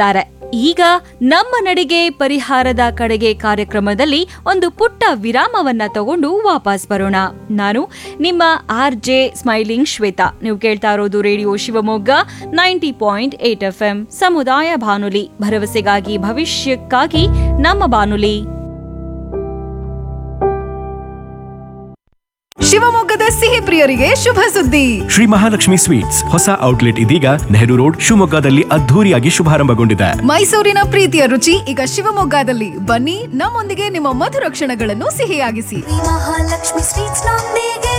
ಈಗ ನಮ್ಮ ನಡಿಗೆ ಪರಿಹಾರದ ಕಡೆಗೆ ಕಾರ್ಯಕ್ರಮದಲ್ಲಿ ಒಂದು ಪುಟ್ಟ ವಿರಾಮವನ್ನ ತಗೊಂಡು ವಾಪಸ್ ಬರೋಣ ನಾನು ನಿಮ್ಮ ಆರ್ ಜೆ ಸ್ಮೈಲಿಂಗ್ ಶ್ವೇತಾ ನೀವು ಕೇಳ್ತಾ ಇರೋದು radio Shivamogga ninety point eight F M ಸಮುದಾಯ ಬಾನುಲಿ ಭರವಸೆಗಾಗಿ ಭವಿಷ್ಯಕ್ಕಾಗಿ ನಮ್ಮ ಬಾನುಲಿ ಶಿವಮೊಗ್ಗದ ಸಿಹಿ ಪ್ರಿಯರಿಗೆ ಶುಭ ಸುದ್ದಿ ಶ್ರೀ ಮಹಾಲಕ್ಷ್ಮಿ ಸ್ವೀಟ್ಸ್ ಹೊಸ ಔಟ್ಲೆಟ್ ಇದೀಗ ನೆಹರು ರೋಡ್ ಶಿವಮೊಗ್ಗದಲ್ಲಿ ಅದ್ಧೂರಿಯಾಗಿ ಶುಭಾರಂಭಗೊಂಡಿದೆ ಮೈಸೂರಿನ ಪ್ರೀತಿಯ ರುಚಿ ಈಗ ಶಿವಮೊಗ್ಗದಲ್ಲಿ ಬನ್ನಿ ನಮ್ಮೊಂದಿಗೆ ನಿಮ್ಮ ಮಧುರ ಕ್ಷಣಗಳನ್ನು ಸಿಹಿಯಾಗಿಸಿ ಮಹಾಲಕ್ಷ್ಮಿ ಸ್ವೀಟ್ಸ್ ನೊಂದಿಗೆ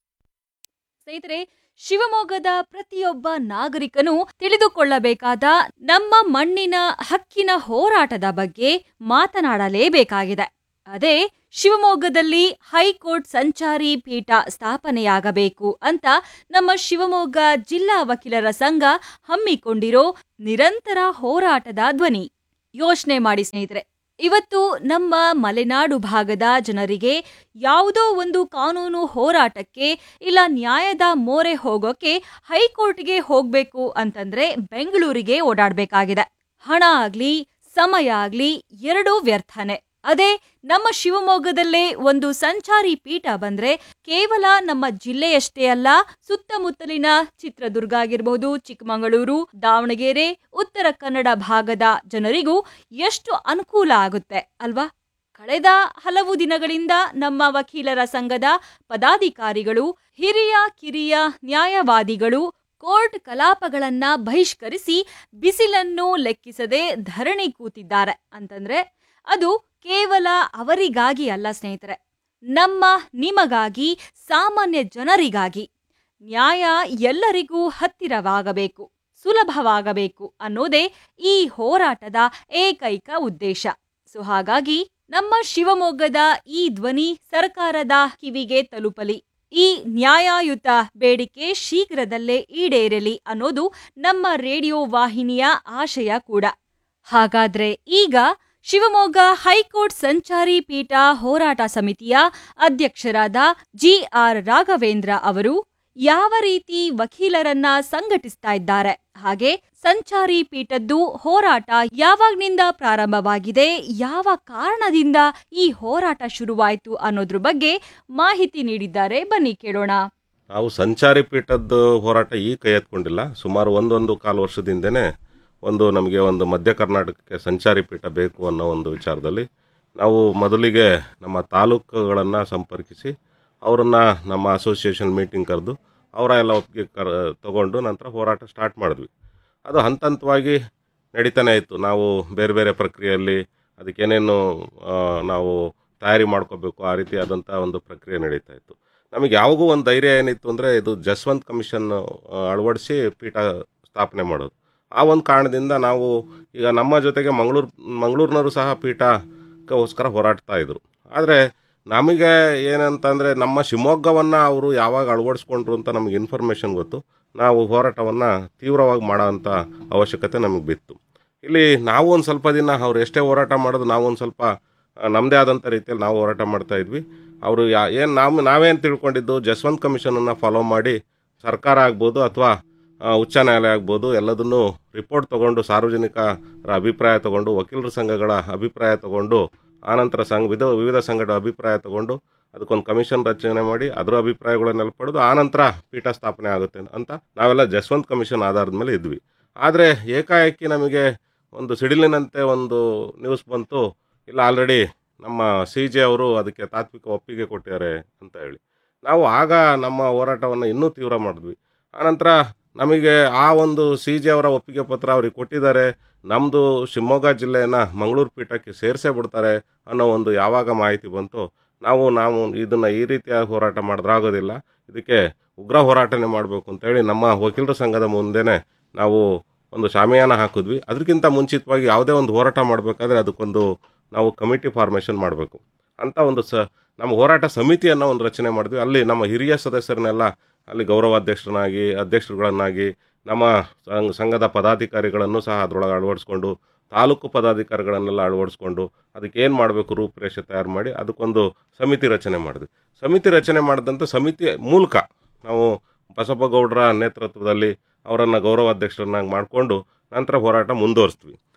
ಸ್ನೇಹಿತರೆ ಶಿವಮೊಗ್ಗದ ಪ್ರತಿಯೊಬ್ಬ ನಾಗರಿಕನು ತಿಳಿದುಕೊಳ್ಳಬೇಕಾದ ನಮ್ಮ ಮಣ್ಣಿನ ಹಕ್ಕಿನ ಹೋರಾಟದ ಬಗ್ಗೆ ಮಾತನಾಡಲೇಬೇಕಾಗಿದೆ ಅದೇ ಶಿವಮೊಗ್ಗದಲ್ಲಿ ಹೈಕೋರ್ಟ್ ಸಂಚಾರಿ ಪೀಠ ಸ್ಥಾಪನೆಯಾಗಬೇಕು ಅಂತ ನಮ್ಮ ಶಿವಮೊಗ್ಗ ಜಿಲ್ಲಾ ವಕೀಲರ ಸಂಘ ಹಮ್ಮಿಕೊಂಡಿರೋ ನಿರಂತರ ಹೋರಾಟದ ಧ್ವನಿ ಯೋಚನೆ ಮಾಡಿ ಸ್ನೇಹಿತರೆ ಇವತ್ತು ನಮ್ಮ ಮಲೆನಾಡು ಭಾಗದ ಜನರಿಗೆ ಯಾವುದೋ ಒಂದು ಕಾನೂನು ಹೋರಾಟಕ್ಕೆ ಇಲ್ಲ ನ್ಯಾಯದ ಮೋರೆ ಹೋಗೋಕೆ ಹೈಕೋರ್ಟ್ಗೆ ಹೋಗ್ಬೇಕು ಅಂತಂದ್ರೆ ಬೆಂಗಳೂರಿಗೆ ಓಡಾಡಬೇಕಾಗಿದೆ ಹಣ ಆಗ್ಲಿ ಸಮಯ ಆಗ್ಲಿ ಎರಡೂ ವ್ಯರ್ಥನೆ ಅದೇ ನಮ್ಮ ಶಿವಮೊಗ್ಗದಲ್ಲೇ ಒಂದು ಸಂಚಾರಿ ಪೀಠ ಬಂದ್ರೆ ಕೇವಲ ನಮ್ಮ ಜಿಲ್ಲೆಯಷ್ಟೇ ಅಲ್ಲ ಸುತ್ತಮುತ್ತಲಿನ ಚಿತ್ರದುರ್ಗ ಆಗಿರಬಹುದು ಚಿಕ್ಕಮಗಳೂರು ದಾವಣಗೆರೆ ಉತ್ತರ ಕನ್ನಡ ಭಾಗದ ಜನರಿಗೂ ಎಷ್ಟು ಅನುಕೂಲ ಆಗುತ್ತೆ ಅಲ್ವಾ ಕಳೆದ ಹಲವು ದಿನಗಳಿಂದ ನಮ್ಮ ವಕೀಲರ ಸಂಘದ ಪದಾಧಿಕಾರಿಗಳು ಹಿರಿಯ ಕಿರಿಯ ನ್ಯಾಯವಾದಿಗಳು ಕೋರ್ಟ್ ಕಲಾಪಗಳನ್ನ ಬಹಿಷ್ಕರಿಸಿ ಬಿಸಿಲನ್ನು ಲೆಕ್ಕಿಸದೆ ಧರಣಿ ಕೂತಿದ್ದಾರೆ ಅಂತಂದ್ರೆ ಅದು ಕೇವಲ ಅವರಿಗಾಗಿ ಅಲ್ಲ ಸ್ನೇಹಿತರೆ ನಮ್ಮ ನಿಮಗಾಗಿ ಸಾಮಾನ್ಯ ಜನರಿಗಾಗಿ ನ್ಯಾಯ ಎಲ್ಲರಿಗೂ ಹತ್ತಿರವಾಗಬೇಕು ಸುಲಭವಾಗಬೇಕು ಅನ್ನೋದೇ ಈ ಹೋರಾಟದ ಏಕೈಕ ಉದ್ದೇಶ ಸೊ ಹಾಗಾಗಿ ನಮ್ಮ ಶಿವಮೊಗ್ಗದ ಈ ಧ್ವನಿ ಸರ್ಕಾರದ ಕಿವಿಗೆ ತಲುಪಲಿ ಈ ನ್ಯಾಯಯುತ ಬೇಡಿಕೆ ಶೀಘ್ರದಲ್ಲೇ ಈಡೇರಲಿ ಅನ್ನೋದು ನಮ್ಮ ರೇಡಿಯೋ ವಾಹಿನಿಯ ಆಶಯ ಕೂಡ ಹಾಗಾದ್ರೆ ಈಗ ಶಿವಮೊಗ್ಗ ಹೈಕೋರ್ಟ್ ಸಂಚಾರಿ ಪೀಠ ಹೋರಾಟ ಸಮಿತಿಯ ಅಧ್ಯಕ್ಷರಾದ ಜಿ ಆರ್ ರಾಘವೇಂದ್ರ ಅವರು ಯಾವ ರೀತಿ ವಕೀಲರನ್ನ ಸಂಘಟಿಸ್ತಾ ಇದ್ದಾರೆ ಹಾಗೆ ಸಂಚಾರಿ ಪೀಠದ್ದು ಹೋರಾಟ ಯಾವಾಗ್ನಿಂದ ಪ್ರಾರಂಭವಾಗಿದೆ ಯಾವ ಕಾರಣದಿಂದ ಈ ಹೋರಾಟ ಶುರುವಾಯಿತು ಅನ್ನೋದ್ರ ಬಗ್ಗೆ ಮಾಹಿತಿ ನೀಡಿದ್ದಾರೆ ಬನ್ನಿ ಕೇಳೋಣ ನಾವು ಸಂಚಾರಿ ಪೀಠದ್ದು ಹೋರಾಟ ಈಗ ಕೈ ಎತ್ಕೊಂಡಿಲ್ಲ ಸುಮಾರು ಒಂದೊಂದು ಕಾಲು ವರ್ಷದಿಂದನೇ ಒಂದು ನಮಗೆ ಒಂದು ಮಧ್ಯ ಕರ್ನಾಟಕಕ್ಕೆ ಸಂಚಾರಿ ಪೀಠ ಬೇಕು ಅನ್ನೋ ಒಂದು ವಿಚಾರದಲ್ಲಿ ನಾವು ಮೊದಲಿಗೆ ನಮ್ಮ ತಾಲೂಕುಗಳನ್ನು ಸಂಪರ್ಕಿಸಿ ಅವರನ್ನು ನಮ್ಮ ಅಸೋಸಿಯೇಷನ್ ಮೀಟಿಂಗ್ ಕರೆದು ಅವರ ಎಲ್ಲ ಒಪ್ಪಿಗೆ ಕರ್ ತಗೊಂಡು ನಂತರ ಹೋರಾಟ ಸ್ಟಾರ್ಟ್ ಮಾಡಿದ್ವಿ ಅದು ಹಂತ ಹಂತವಾಗಿ ನಡೀತಾನೆ ಇತ್ತು ನಾವು ಬೇರೆ ಬೇರೆ ಪ್ರಕ್ರಿಯೆಯಲ್ಲಿ ಅದಕ್ಕೇನೇನು ಆ, ನಾವು ತಯಾರಿ ಮಾಡ್ಕೋಬೇಕು ಆ ರೀತಿಯಾದಂಥ ಒಂದು ಪ್ರಕ್ರಿಯೆ ನಡೀತಾ ಇತ್ತು ನಮಗೆ ಯಾವಾಗೂ ಒಂದು ಧೈರ್ಯ ಏನಿತ್ತು ಅಂದರೆ ಇದು ಜಸ್ವಂತ್ ಕಮಿಷನ್ ಅಳವಡಿಸಿ ಪೀಠ ಸ್ಥಾಪನೆ ಮಾಡೋದು ಆ ಒಂದು ಕಾರಣದಿಂದ ನಾವು ಈಗ ನಮ್ಮ ಜೊತೆಗೆ ಮಂಗಳೂರು ಮಂಗಳೂರಿನವರು ಸಹ ಪೀಠಕ್ಕೋಸ್ಕರ ಹೋರಾಡ್ತಾ ಇದ್ರು ಆದರೆ ನಮಗೆ ಏನಂತಂದರೆ ನಮ್ಮ ಶಿವಮೊಗ್ಗವನ್ನು ಅವರು ಯಾವಾಗ ಅಳವಡಿಸ್ಕೊಂಡ್ರು ಅಂತ ನಮಗೆ ಇನ್ಫಾರ್ಮೇಷನ್ ಗೊತ್ತು ನಾವು ಹೋರಾಟವನ್ನು ತೀವ್ರವಾಗಿ ಮಾಡೋ ಅಂಥ ಅವಶ್ಯಕತೆ ನಮಗೆ ಬಿತ್ತು ಇಲ್ಲಿ ನಾವು ಒಂದು ಸ್ವಲ್ಪ ದಿನ ಅವ್ರು ಎಷ್ಟೇ ಹೋರಾಟ ಮಾಡೋದು ನಾವು ಒಂದು ಸ್ವಲ್ಪ ಆ, ನಮ್ಮದೇ ಆದಂಥ ರೀತಿಯಲ್ಲಿ ನಾವು ಹೋರಾಟ ಮಾಡ್ತಾ ಇದ್ವಿ ಅವರು ಯಾ ಏನು ನಾವು ನಾವೇನು ತಿಳ್ಕೊಂಡಿದ್ದು ಜಸ್ವಂತ್ ಕಮಿಷನನ್ನು ಫಾಲೋ ಮಾಡಿ ಸರ್ಕಾರ ಆಗ್ಬೋದು ಅಥವಾ ಉಚ್ಚ ನ್ಯಾಯಾಲಯ ಆಗ್ಬೋದು ಎಲ್ಲದನ್ನು ರಿಪೋರ್ಟ್ ತಗೊಂಡು ಸಾರ್ವಜನಿಕರ ಅಭಿಪ್ರಾಯ ತಗೊಂಡು ವಕೀಲರ ಸಂಘಗಳ ಅಭಿಪ್ರಾಯ ತಗೊಂಡು ಆನಂತರ ಸಂಘ ವಿಧ ವಿವಿಧ ಸಂಘಗಳ ಅಭಿಪ್ರಾಯ ತಗೊಂಡು ಅದಕ್ಕೊಂದು ಕಮಿಷನ್ ರಚನೆ ಮಾಡಿ ಅದರ ಅಭಿಪ್ರಾಯಗಳನ್ನೆಲ್ಲ ಪಡೆದು ಆನಂತರ ಪೀಠ ಸ್ಥಾಪನೆ ಆಗುತ್ತೆ ಅಂತ ನಾವೆಲ್ಲ ಜಸ್ವಂತ್ ಕಮಿಷನ್ ಆಧಾರದ ಮೇಲೆ ಇದ್ವಿ ಆದರೆ ಏಕಾಏಕಿ ನಮಗೆ ಒಂದು ಸಿಡಿಲಿನಂತೆ ಒಂದು ನ್ಯೂಸ್ ಬಂತು ಇಲ್ಲ ಆಲ್ರೆಡಿ ನಮ್ಮ ಸಿ ಜೆ ಅವರು ಅದಕ್ಕೆ ತಾತ್ವಿಕ ಒಪ್ಪಿಗೆ ಕೊಟ್ಟಿದ್ದಾರೆ ಅಂತ ಹೇಳಿ ನಾವು ಆಗ ನಮ್ಮ ಹೋರಾಟವನ್ನು ಇನ್ನೂ ತೀವ್ರ ಮಾಡಿದ್ವಿ ಆನಂತರ ನಮಗೆ ಆ ಒಂದು ಸಿ ಜೆ ಅವರ ಒಪ್ಪಿಗೆ ಪತ್ರ ಅವ್ರಿಗೆ ಕೊಟ್ಟಿದ್ದಾರೆ ನಮ್ಮದು ಶಿವಮೊಗ್ಗ ಜಿಲ್ಲೆಯನ್ನು ಮಂಗಳೂರು ಪೀಠಕ್ಕೆ ಸೇರಿಸೇ ಬಿಡ್ತಾರೆ ಅನ್ನೋ ಒಂದು ಯಾವಾಗ ಮಾಹಿತಿ ಬಂತು ನಾವು ನಾವು ಇದನ್ನು ಈ ರೀತಿಯ ಹೋರಾಟ ಮಾಡಿದ್ರಾಗೋದಿಲ್ಲ ಇದಕ್ಕೆ ಉಗ್ರ ಹೋರಾಟನೇ ಮಾಡಬೇಕು ಅಂತೇಳಿ ನಮ್ಮ ವಕೀಲರ ಸಂಘದ ಮುಂದೆನೇ ನಾವು ಒಂದು ಶಾಮಿಯಾನ ಹಾಕಿದ್ವಿ ಅದಕ್ಕಿಂತ ಮುಂಚಿತವಾಗಿ ಯಾವುದೇ ಒಂದು ಹೋರಾಟ ಮಾಡಬೇಕಾದ್ರೆ ಅದಕ್ಕೊಂದು ನಾವು ಕಮಿಟಿ ಫಾರ್ಮೇಷನ್ ಮಾಡಬೇಕು ಅಂತ ಒಂದು ಸ ನಮ್ಮ ಹೋರಾಟ ಸಮಿತಿಯನ್ನು ಒಂದು ರಚನೆ ಮಾಡಿದ್ವಿ ಅಲ್ಲಿ ನಮ್ಮ ಹಿರಿಯ ಸದಸ್ಯರನ್ನೆಲ್ಲ ಅಲ್ಲಿ ಗೌರವಾಧ್ಯಕ್ಷರನ್ನಾಗಿ ಅಧ್ಯಕ್ಷರುಗಳನ್ನಾಗಿ ನಮ್ಮ ಸಂಘ ಸಂಘದ ಪದಾಧಿಕಾರಿಗಳನ್ನು ಸಹ ಅದರೊಳಗೆ ಅಳವಡಿಸ್ಕೊಂಡು ತಾಲೂಕು ಪದಾಧಿಕಾರಿಗಳನ್ನೆಲ್ಲ ಅಳವಡಿಸ್ಕೊಂಡು ಅದಕ್ಕೆ ಏನು ಮಾಡಬೇಕು ರೂಪುರೇಷೆ ತಯಾರು ಮಾಡಿ ಅದಕ್ಕೊಂದು ಸಮಿತಿ ರಚನೆ ಮಾಡಿದ್ವಿ ಸಮಿತಿ ರಚನೆ ಮಾಡಿದಂಥ ಸಮಿತಿ ಮೂಲಕ ನಾವು ಬಸಪ್ಪಗೌಡರ ನೇತೃತ್ವದಲ್ಲಿ ಅವರನ್ನು ಗೌರವಾಧ್ಯಕ್ಷರನ್ನಾಗಿ ಮಾಡಿಕೊಂಡು ನಂತರ ಹೋರಾಟ ಮುಂದುವರಿಸ್ತೀವಿ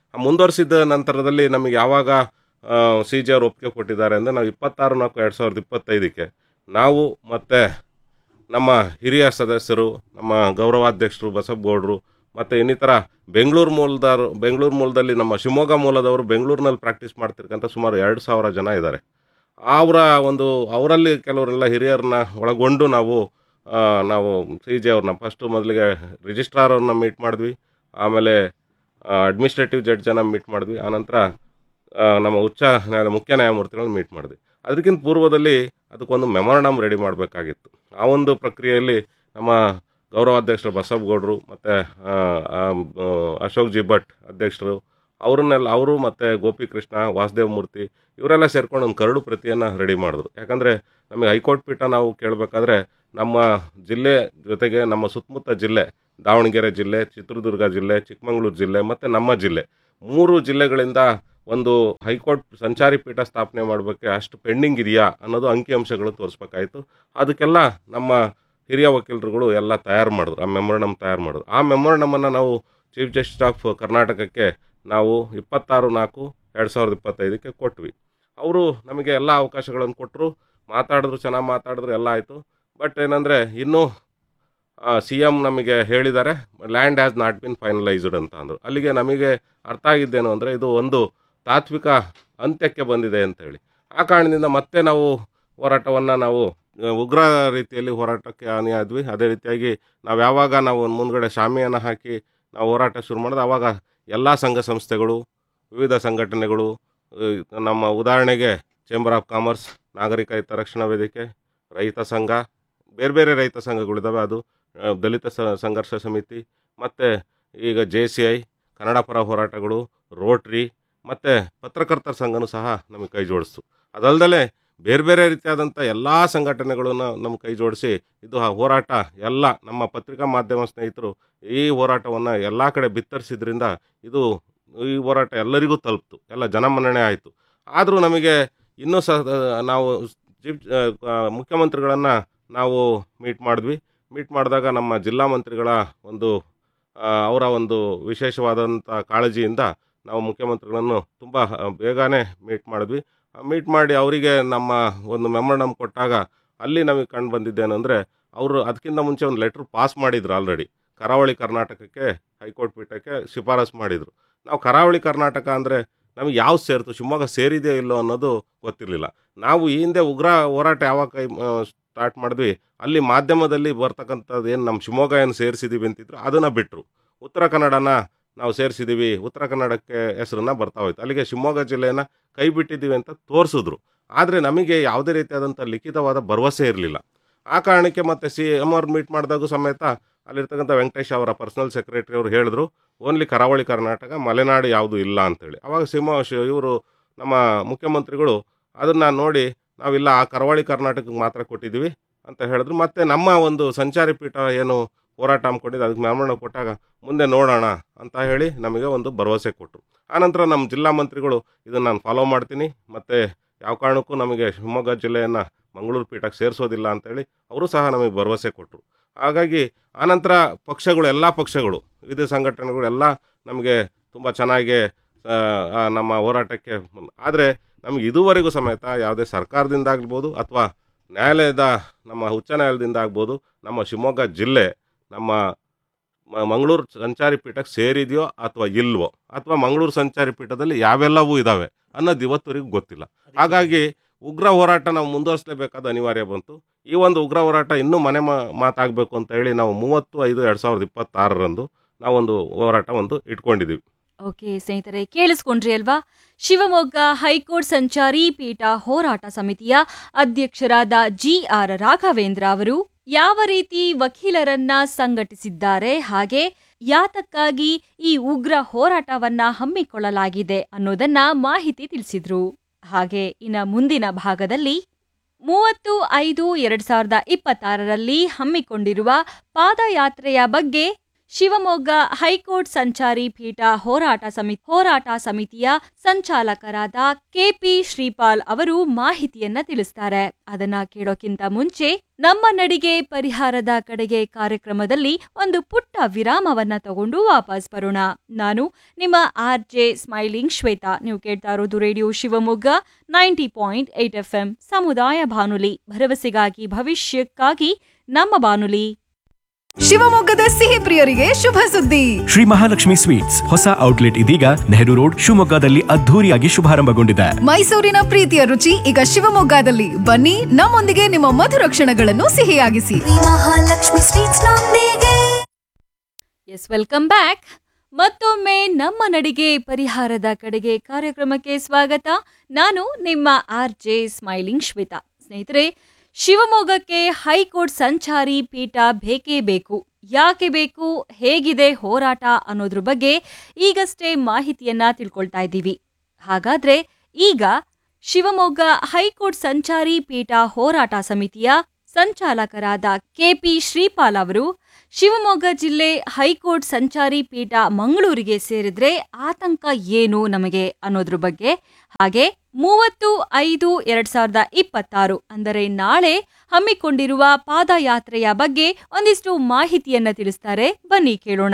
ಮುಂದುವರಿಸಿದ ನಂತರದಲ್ಲಿ ನಮಗೆ ಯಾವಾಗ ಸಿ ಜಿ ಅವ್ರು ಒಪ್ಪಿಗೆ ಕೊಟ್ಟಿದ್ದಾರೆ ಅಂದರೆ ನಾವು ಇಪ್ಪತ್ತಾರು ನಾಲ್ಕು ಎರಡು ಸಾವಿರದ ಇಪ್ಪತ್ತೈದಕ್ಕೆ ನಾವು ಮತ್ತು ನಮ್ಮ ಹಿರಿಯ ಸದಸ್ಯರು ನಮ್ಮ ಗೌರವಾಧ್ಯಕ್ಷರು ಬಸವಗೌಡರು ಮತ್ತು ಇನ್ನಿತರ ಬೆಂಗಳೂರು ಮೂಲದವರು ಬೆಂಗಳೂರು ಮೂಲದಲ್ಲಿ ನಮ್ಮ ಶಿವಮೊಗ್ಗ ಮೂಲದವರು ಬೆಂಗಳೂರಿನಲ್ಲಿ ಪ್ರಾಕ್ಟೀಸ್ ಮಾಡ್ತಿರ್ಕಂಥ ಸುಮಾರು ಎರಡು ಸಾವಿರ ಜನ ಇದ್ದಾರೆ ಅವರ ಒಂದು ಅವರಲ್ಲಿ ಕೆಲವರೆಲ್ಲ ಹಿರಿಯರನ್ನ ಒಳಗೊಂಡು ನಾವು ಆ, ನಾವು ಸಿ ಜಿ ಅವ್ರನ್ನ ಫಸ್ಟು ಮೊದಲಿಗೆ ರಿಜಿಸ್ಟ್ರಾರ್ ಅವ್ರನ್ನ ಮೀಟ್ ಮಾಡಿದ್ವಿ ಆಮೇಲೆ ಅಡ್ಮಿನಿಸ್ಟ್ರೇಟಿವ್ ಜಡ್ಜನ್ನು ಮೀಟ್ ಮಾಡಿದ್ವಿ ಆನಂತರ ಆ, ನಮ್ಮ ಉಚ್ಚ ನ್ಯಾಯಾಲಯ ಮುಖ್ಯ ನ್ಯಾಯಮೂರ್ತಿಗಳನ್ನ ಮೀಟ್ ಮಾಡಿದ್ವಿ ಅದಕ್ಕಿಂತ ಪೂರ್ವದಲ್ಲಿ ಅದಕ್ಕೊಂದು ಮೆಮೊರಂಡಮ್ ರೆಡಿ ಮಾಡಬೇಕಾಗಿತ್ತು ಆ ಒಂದು ಪ್ರಕ್ರಿಯೆಯಲ್ಲಿ ನಮ್ಮ ಗೌರವಾಧ್ಯಕ್ಷರು ಬಸವಗೌಡರು ಮತ್ತು ಅಶೋಕ್ ಜಿ ಭಟ್ ಅಧ್ಯಕ್ಷರು ಅವರನ್ನೆಲ್ಲ ಅವರು ಮತ್ತು ಗೋಪಿಕೃಷ್ಣ ವಾಸುದೇವ ಮೂರ್ತಿ ಇವರೆಲ್ಲ ಸೇರ್ಕೊಂಡು ಒಂದು ಕರಡು ಪ್ರತಿಯನ್ನು ರೆಡಿ ಮಾಡಿದ್ರು ಯಾಕಂದರೆ ನಮಗೆ ಹೈಕೋರ್ಟ್ ಪೀಠ ನಾವು ಕೇಳಬೇಕಾದ್ರೆ ನಮ್ಮ ಜಿಲ್ಲೆ ಜೊತೆಗೆ ನಮ್ಮ ಸುತ್ತಮುತ್ತ ಜಿಲ್ಲೆ ದಾವಣಗೆರೆ ಜಿಲ್ಲೆ ಚಿತ್ರದುರ್ಗ ಜಿಲ್ಲೆ ಚಿಕ್ಕಮಗಳೂರು ಜಿಲ್ಲೆ ಮತ್ತು ನಮ್ಮ ಜಿಲ್ಲೆ ಮೂರು ಜಿಲ್ಲೆಗಳಿಂದ ಒಂದು ಹೈಕೋರ್ಟ್ ಸಂಚಾರಿ ಪೀಠ ಸ್ಥಾಪನೆ ಮಾಡಬೇಕು ಅಷ್ಟು ಪೆಂಡಿಂಗ್ ಇದೆಯಾ ಅನ್ನೋದು ಅಂಕಿಅಂಶಗಳು ತೋರಿಸ್ಬೇಕಾಯ್ತು ಅದಕ್ಕೆಲ್ಲ ನಮ್ಮ ಹಿರಿಯ ವಕೀಲರುಗಳು ಎಲ್ಲ ತಯಾರು ಮಾಡಿದ್ರು ಆ ಮೆಮೊರಂಡಮ್ ತಯಾರು ಮಾಡಿದ್ರು ಆ ಮೆಮೊರಂಡಮನ್ನು ನಾವು ಚೀಫ್ ಜಸ್ಟಿಸ್ ಆಫ್ ಕರ್ನಾಟಕಕ್ಕೆ ನಾವು ಇಪ್ಪತ್ತಾರು ನಾಲ್ಕು ಎರಡು ಸಾವಿರದ ಇಪ್ಪತ್ತೈದಕ್ಕೆ ಕೊಟ್ವಿ ಅವರು ನಮಗೆ ಎಲ್ಲ ಅವಕಾಶಗಳನ್ನು ಕೊಟ್ಟರು ಮಾತಾಡಿದ್ರು ಚೆನ್ನಾಗಿ ಮಾತಾಡಿದ್ರು ಎಲ್ಲ ಆಯಿತು ಬಟ್ ಏನಂದರೆ ಇನ್ನೂ ಸಿ ಎಮ್ ನಮಗೆ ಹೇಳಿದ್ದಾರೆ land has not been finalised ಅಂತ ಅಂದರು ಅಲ್ಲಿಗೆ ನಮಗೆ ಅರ್ಥ ಆಗಿದ್ದೇನು ಅಂದರೆ ಇದು ಒಂದು ತಾತ್ವಿಕ ಅಂತ್ಯಕ್ಕೆ ಬಂದಿದೆ ಅಂತೇಳಿ ಆ ಕಾರಣದಿಂದ ಮತ್ತೆ ನಾವು ಹೋರಾಟವನ್ನು ನಾವು ಆ, ಉಗ್ರ ರೀತಿಯಲ್ಲಿ ಹೋರಾಟಕ್ಕೆ ಆದ್ವಿ ಅದೇ ರೀತಿಯಾಗಿ ನಾವು ಯಾವಾಗ ನಾವು ಮುಂದ್ಗಡೆ ಶಾಮಿಯನ್ನು ಹಾಕಿ ನಾವು ಹೋರಾಟ ಶುರು ಮಾಡಿದ್ರೆ ಆವಾಗ ಎಲ್ಲ ಸಂಘ ಸಂಸ್ಥೆಗಳು ವಿವಿಧ ಸಂಘಟನೆಗಳು ಆ, ನಮ್ಮ ಉದಾಹರಣೆಗೆ ಚೇಂಬರ್ ಆಫ್ ಕಾಮರ್ಸ್ ನಾಗರಿಕ ಹಿತರಕ್ಷಣಾ ವೇದಿಕೆ ರೈತ ಸಂಘ ಬೇರೆ ಬೇರೆ ರೈತ ಸಂಘಗಳಿದ್ದಾವೆ ಅದು ಆ, ದಲಿತ ಸ- ಸಂಘರ್ಷ ಸಮಿತಿ ಮತ್ತು ಈಗ ಜೆ ಸಿ ಐ ಕನ್ನಡ ಪರ ಹೋರಾಟಗಳು ರೋಟ್ರಿ ಮತ್ತು ಪತ್ರಕರ್ತರ ಸಂಘನೂ ಸಹ ನಮಗೆ ಕೈ ಜೋಡಿಸ್ತು ಅದಲ್ಲದೆ ಬೇರೆ ಬೇರೆ ರೀತಿಯಾದಂಥ ಎಲ್ಲ ಸಂಘಟನೆಗಳನ್ನು ನಮ್ಮ ಕೈ ಜೋಡಿಸಿ ಇದು ಆ ಹೋರಾಟ ಎಲ್ಲ ನಮ್ಮ ಪತ್ರಿಕಾ ಮಾಧ್ಯಮ ಸ್ನೇಹಿತರು ಈ ಹೋರಾಟವನ್ನು ಎಲ್ಲ ಕಡೆ ಬಿತ್ತರಿಸಿದ್ರಿಂದ ಇದು ಈ ಹೋರಾಟ ಎಲ್ಲರಿಗೂ ತಲುಪ್ತು ಎಲ್ಲ ಜನಮನ್ನಣೆ ಆಯಿತು ಆದರೂ ನಮಗೆ ಇನ್ನೂ ಸಹ ನಾವು ಚೀಫ್ ಮುಖ್ಯಮಂತ್ರಿಗಳನ್ನು ನಾವು ಮೀಟ್ ಮಾಡಿದ್ವಿ ಮೀಟ್ ಮಾಡಿದಾಗ ನಮ್ಮ ಜಿಲ್ಲಾ ಮಂತ್ರಿಗಳ ಒಂದು ಆ, ಅವರ ಒಂದು ವಿಶೇಷವಾದಂಥ ಕಾಳಜಿಯಿಂದ ನಾವು ಮುಖ್ಯಮಂತ್ರಿಗಳನ್ನು ತುಂಬ ಬೇಗನೆ ಮೀಟ್ ಮಾಡಿದ್ವಿ ಮೀಟ್ ಮಾಡಿ ಅವರಿಗೆ ನಮ್ಮ ಒಂದು ಮೆಮೊರಂಡಮ್ ಕೊಟ್ಟಾಗ ಅಲ್ಲಿ ನಮಗೆ ಕಂಡು ಬಂದಿದ್ದೇನೆಂದರೆ ಅವರು ಅದಕ್ಕಿಂತ ಮುಂಚೆ ಒಂದು ಲೆಟ್ರ್ ಪಾಸ್ ಮಾಡಿದ್ರು ಆಲ್ರೆಡಿ ಕರಾವಳಿ ಕರ್ನಾಟಕಕ್ಕೆ ಹೈಕೋರ್ಟ್ ಪೀಠಕ್ಕೆ ಶಿಫಾರಸು ಮಾಡಿದರು ನಾವು ಕರಾವಳಿ ಕರ್ನಾಟಕ ಅಂದರೆ ನಮಗೆ ಯಾವ್ದು ಸೇರ್ತು ಶಿವಮೊಗ್ಗ ಸೇರಿದೆಯೋ ಇಲ್ಲೋ ಅನ್ನೋದು ಗೊತ್ತಿರಲಿಲ್ಲ ನಾವು ಈ ಹಿಂದೆ ಉಗ್ರ ಹೋರಾಟ ಯಾವಾಗ ಕೈ ಸ್ಟಾರ್ಟ್ ಮಾಡಿದ್ವಿ ಅಲ್ಲಿ ಮಾಧ್ಯಮದಲ್ಲಿ ಬರ್ತಕ್ಕಂಥದ್ದು ಏನು ನಮ್ಮ ಶಿವಮೊಗ್ಗ ಏನು ಸೇರಿಸಿದ್ದೀವಿ ಅಂತಿದ್ರು ಅದನ್ನು ಬಿಟ್ಟರು ಉತ್ತರ ಕನ್ನಡನ ನಾವು ಸೇರಿಸಿದ್ದೀವಿ ಉತ್ತರ ಕನ್ನಡಕ್ಕೆ ಹೆಸರನ್ನ ಬರ್ತಾ ಹೋಯ್ತು ಅಲ್ಲಿಗೆ ಶಿವಮೊಗ್ಗ ಜಿಲ್ಲೆಯನ್ನು ಕೈ ಬಿಟ್ಟಿದ್ದೀವಿ ಅಂತ ತೋರಿಸಿದ್ರು ಆದರೆ ನಮಗೆ ಯಾವುದೇ ರೀತಿಯಾದಂಥ ಲಿಖಿತವಾದ ಭರವಸೆ ಇರಲಿಲ್ಲ ಆ ಕಾರಣಕ್ಕೆ ಮತ್ತೆ ಸಿ ಎಮ್ ಅವ್ರು ಮೀಟ್ ಮಾಡಿದಾಗೂ ಸಮೇತ ಅಲ್ಲಿರ್ತಕ್ಕಂಥ ವೆಂಕಟೇಶ್ ಅವರ ಪರ್ಸನಲ್ ಸೆಕ್ರೆಟರಿ ಅವರು ಹೇಳಿದ್ರು ಓನ್ಲಿ ಕರಾವಳಿ ಕರ್ನಾಟಕ ಮಲೆನಾಡು ಯಾವುದು ಇಲ್ಲ ಅಂತೇಳಿ ಅವಾಗ ಸಿಂಹ ಇವರು ನಮ್ಮ ಮುಖ್ಯಮಂತ್ರಿಗಳು ಅದನ್ನು ನೋಡಿ ನಾವಿಲ್ಲ ಆ ಕರಾವಳಿ ಕರ್ನಾಟಕಕ್ಕೆ ಮಾತ್ರ ಕೊಟ್ಟಿದ್ದೀವಿ ಅಂತ ಹೇಳಿದ್ರು ಮತ್ತು ನಮ್ಮ ಒಂದು ಸಂಚಾರಿ ಪೀಠ ಏನು ಹೋರಾಟ ಹಮ್ಮಿಕೊಂಡಿದ್ದು ಅದಕ್ಕೆ ಮೆಮೊರಣ ಕೊಟ್ಟಾಗ ಮುಂದೆ ನೋಡೋಣ ಅಂತ ಹೇಳಿ ನಮಗೆ ಒಂದು ಭರವಸೆ ಕೊಟ್ಟರು ಆನಂತರ ನಮ್ಮ ಜಿಲ್ಲಾ ಮಂತ್ರಿಗಳು ಇದನ್ನು ನಾನು ಫಾಲೋ ಮಾಡ್ತೀನಿ ಮತ್ತು ಯಾವ ಕಾರಣಕ್ಕೂ ನಮಗೆ ಶಿವಮೊಗ್ಗ ಜಿಲ್ಲೆಯನ್ನು ಮಂಗಳೂರು ಪೀಠಕ್ಕೆ ಸೇರಿಸೋದಿಲ್ಲ ಅಂತೇಳಿ ಅವರು ಸಹ ನಮಗೆ ಭರವಸೆ ಕೊಟ್ಟರು ಹಾಗಾಗಿ ಆನಂತರ ಪಕ್ಷಗಳು ಎಲ್ಲ ಪಕ್ಷಗಳು ವಿವಿಧ ಸಂಘಟನೆಗಳು ಎಲ್ಲ ನಮಗೆ ತುಂಬ ಚೆನ್ನಾಗಿ ಆ, ಆ, ನಮ್ಮ ಹೋರಾಟಕ್ಕೆ ಆದರೆ ನಮಗೆ ಇದುವರೆಗೂ ಸಮೇತ ಯಾವುದೇ ಸರ್ಕಾರದಿಂದ ಆಗ್ಬೋದು ಅಥವಾ ನ್ಯಾಯಾಲಯದ ನಮ್ಮ ಉಚ್ಚ ನ್ಯಾಯಾಲಯದಿಂದ ಆಗ್ಬೋದು ನಮ್ಮ ಶಿವಮೊಗ್ಗ ಜಿಲ್ಲೆ ನಮ್ಮ ಮ- ಮಂಗಳೂರು ಸಂಚಾರಿ ಪೀಠಕ್ಕೆ ಸೇರಿದೆಯೋ ಅಥವಾ ಇಲ್ವೋ ಅಥವಾ ಮಂಗಳೂರು ಸಂಚಾರಿ ಪೀಠದಲ್ಲಿ ಯಾವೆಲ್ಲವೂ ಇದ್ದಾವೆ ಅನ್ನೋದು ಇವತ್ತುವರೆಗೂ ಗೊತ್ತಿಲ್ಲ ಹಾಗಾಗಿ ಉಗ್ರ ಹೋರಾಟ ನಾವು ಮುಂದುವರಿಸಲೇಬೇಕಾದ ಅನಿವಾರ್ಯ ಬಂತು ಈ ಒಂದು ಉಗ್ರ ಹೋರಾಟ ಇನ್ನೂ ಮನೆ ಮಾ ಮಾತಾಗಬೇಕು ಅಂತ ಹೇಳಿ ನಾವು ಮೂವತ್ತು ಐದು ಎರಡು ಸಾವಿರದ ಇಪ್ಪತ್ತಾರರಂದು ನಾವೊಂದು ಹೋರಾಟ ಒಂದು ಇಟ್ಕೊಂಡಿದ್ದೀವಿ ಓಕೆ ಸ್ನೇಹಿತರೆ ಕೇಳಿಸ್ಕೊಂಡ್ರಿ ಅಲ್ವಾ ಶಿವಮೊಗ್ಗ ಹೈಕೋರ್ಟ್ ಸಂಚಾರಿ ಪೀಠ ಹೋರಾಟ ಸಮಿತಿಯ ಅಧ್ಯಕ್ಷರಾದ ಜಿ ಆರ್ ರಾಘವೇಂದ್ರ ಅವರು ಯಾವ ರೀತಿ ವಕೀಲರನ್ನ ಸಂಘಟಿಸಿದ್ದಾರೆ ಹಾಗೆ ಯಾತಕ್ಕಾಗಿ ಈ ಉಗ್ರ ಹೋರಾಟವನ್ನ ಹಮ್ಮಿಕೊಳ್ಳಲಾಗಿದೆ ಅನ್ನೋದನ್ನ ಮಾಹಿತಿ ತಿಳಿಸಿದ್ರು ಹಾಗೆ ಇನ್ನ ಮುಂದಿನ ಭಾಗದಲ್ಲಿ ಮೂವತ್ತು ಐದು ಎರಡ್ ಸಾವಿರದ ಇಪ್ಪತ್ತಾರರಲ್ಲಿ ಹಮ್ಮಿಕೊಂಡಿರುವ ಪಾದಯಾತ್ರೆಯ ಬಗ್ಗೆ ಶಿವಮೊಗ್ಗ ಹೈಕೋರ್ಟ್ ಸಂಚಾರಿ ಪೀಠ ಹೋರಾಟ ಸಮಿತಿ ಹೋರಾಟ ಸಮಿತಿಯ ಸಂಚಾಲಕರಾದ ಕೆಪಿ ಶ್ರೀಪಾಲ್ ಅವರು ಮಾಹಿತಿಯನ್ನ ತಿಳಿಸ್ತಾರೆ ಅದನ್ನ ಕೇಳೋಕ್ಕಿಂತ ಮುಂಚೆ ನಮ್ಮ ನಡಿಗೆ ಪರಿಹಾರದ ಕಡೆಗೆ ಕಾರ್ಯಕ್ರಮದಲ್ಲಿ ಒಂದು ಪುಟ್ಟ ವಿರಾಮವನ್ನ ತಗೊಂಡು ವಾಪಸ್ ಬರೋಣ ನಾನು ನಿಮ್ಮ ಆರ್ ಜೆ ಸ್ಮೈಲಿಂಗ್ ಶ್ವೇತಾ ನೀವು ಕೇಳ್ತಾ ಇರೋದು radio Shivamogga ninety point eight F M ಸಮುದಾಯ ಬಾನುಲಿ ಭರವಸೆಗಾಗಿ ಭವಿಷ್ಯಕ್ಕಾಗಿ ನಮ್ಮ ಬಾನುಲಿ ಶಿವಮೊಗ್ಗದ ಸಿಹಿ ಪ್ರಿಯರಿಗೆ ಶುಭ ಸುದ್ದಿ ಶ್ರೀ ಮಹಾಲಕ್ಷ್ಮಿ ಸ್ವೀಟ್ಸ್ ಹೊಸ ಔಟ್ಲೆಟ್ ಇದೀಗ ನೆಹರು ರೋಡ್ ಶಿವಮೊಗ್ಗದಲ್ಲಿ ಅದ್ಧೂರಿಯಾಗಿ ಶುಭಾರಂಭಗೊಂಡಿದೆ ಮೈಸೂರಿನ ಪ್ರೀತಿಯ ರುಚಿ ಈಗ ಶಿವಮೊಗ್ಗದಲ್ಲಿ ಬನ್ನಿ ನಮ್ಮೊಂದಿಗೆ ನಿಮ್ಮ ಮಧುರ ಕ್ಷಣಗಳನ್ನು ಸಿಹಿಯಾಗಿಸಿ ಮಹಾಲಕ್ಷ್ಮಿ ಸ್ವೀಟ್ಸ್ ನೊಂದಿಗೆ ಎಸ್ ವೆಲ್ಕಮ್ ಬ್ಯಾಕ್ ಮತ್ತೊಮ್ಮೆ ನಮ್ಮ ನಡಿಗೆ ಪರಿಹಾರದ ಕಡೆಗೆ ಕಾರ್ಯಕ್ರಮಕ್ಕೆ ಸ್ವಾಗತ ನಾನು ನಿಮ್ಮ ಆರ್ ಜೆ ಸ್ಮೈಲಿಂಗ್ ಶ್ವೇತಾ ಸ್ನೇಹಿತರೆ ಶಿವಮೊಗ್ಗಕ್ಕೆ ಹೈಕೋರ್ಟ್ ಸಂಚಾರಿ ಪೀಠ ಬೇಕೇ ಬೇಕು ಯಾಕೆ ಬೇಕು ಹೇಗಿದೆ ಹೋರಾಟ ಅನ್ನೋದ್ರ ಬಗ್ಗೆ ಈಗಷ್ಟೇ ಮಾಹಿತಿಯನ್ನ ತಿಳ್ಕೊಳ್ತಾ ಇದ್ದೀವಿ ಹಾಗಾದ್ರೆ ಈಗ ಶಿವಮೊಗ್ಗ ಹೈಕೋರ್ಟ್ ಸಂಚಾರಿ ಪೀಠ ಹೋರಾಟ ಸಮಿತಿಯ ಸಂಚಾಲಕರಾದ ಕೆಪಿ ಶ್ರೀಪಾಲ್ ಅವರು ಶಿವಮೊಗ್ಗ ಜಿಲ್ಲೆ ಹೈಕೋರ್ಟ್ ಸಂಚಾರಿ ಪೀಠ ಮಂಗಳೂರಿಗೆ ಸೇರಿದ್ರೆ ಆತಂಕ ಏನು ನಮಗೆ ಅನ್ನೋದ್ರ ಬಗ್ಗೆ ಹಾಗೆ ಮೂವತ್ತು ಐದು ಎರಡ್ ಸಾವಿರದ ಇಪ್ಪತ್ತಾರು ಅಂದರೆ ನಾಳೆ ಹಮ್ಮಿಕೊಂಡಿರುವ ಪಾದಯಾತ್ರೆಯ ಬಗ್ಗೆ ಒಂದಿಷ್ಟು ಮಾಹಿತಿಯನ್ನ ತಿಳಿಸ್ತಾರೆ ಬನ್ನಿ ಕೇಳೋಣ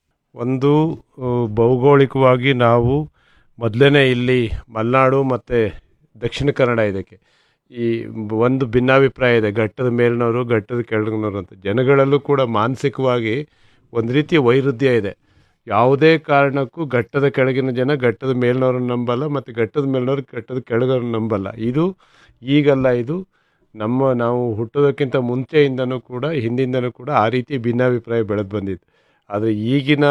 ಒಂದು ಆ, ಭೌಗೋಳಿಕವಾಗಿ ನಾವು ಮೊದಲೇ ಇಲ್ಲಿ ಮಲೆನಾಡು ಮತ್ತು ದಕ್ಷಿಣ ಕನ್ನಡ ಇದಕ್ಕೆ ಈ ಒಂದು ಭಿನ್ನಾಭಿಪ್ರಾಯ ಇದೆ ಘಟ್ಟದ ಮೇಲಿನವರು ಘಟ್ಟದ ಕೆಳಗಿನವರು ಅಂತ ಜನಗಳಲ್ಲೂ ಕೂಡ ಮಾನಸಿಕವಾಗಿ ಒಂದು ರೀತಿಯ ವೈರುಧ್ಯ ಇದೆ ಯಾವುದೇ ಕಾರಣಕ್ಕೂ ಘಟ್ಟದ ಕೆಳಗಿನ ಜನ ಘಟ್ಟದ ಮೇಲಿನವ್ರನ್ನ ನಂಬಲ್ಲ ಮತ್ತು ಘಟ್ಟದ ಮೇಲಿನವ್ರು ಘಟ್ಟದ ಕೆಳಗವ್ರನ್ನ ನಂಬಲ್ಲ ಇದು ಈಗಲ್ಲ ಇದು ನಮ್ಮ ನಾವು ಹುಟ್ಟೋದಕ್ಕಿಂತ ಮುಂಚೆಯಿಂದನೂ ಕೂಡ ಹಿಂದಿಂದನೂ ಕೂಡ ಆ ರೀತಿ ಭಿನ್ನಾಭಿಪ್ರಾಯ ಬೆಳೆದು ಬಂದಿತ್ತು ಆದರೆ ಈಗಿನ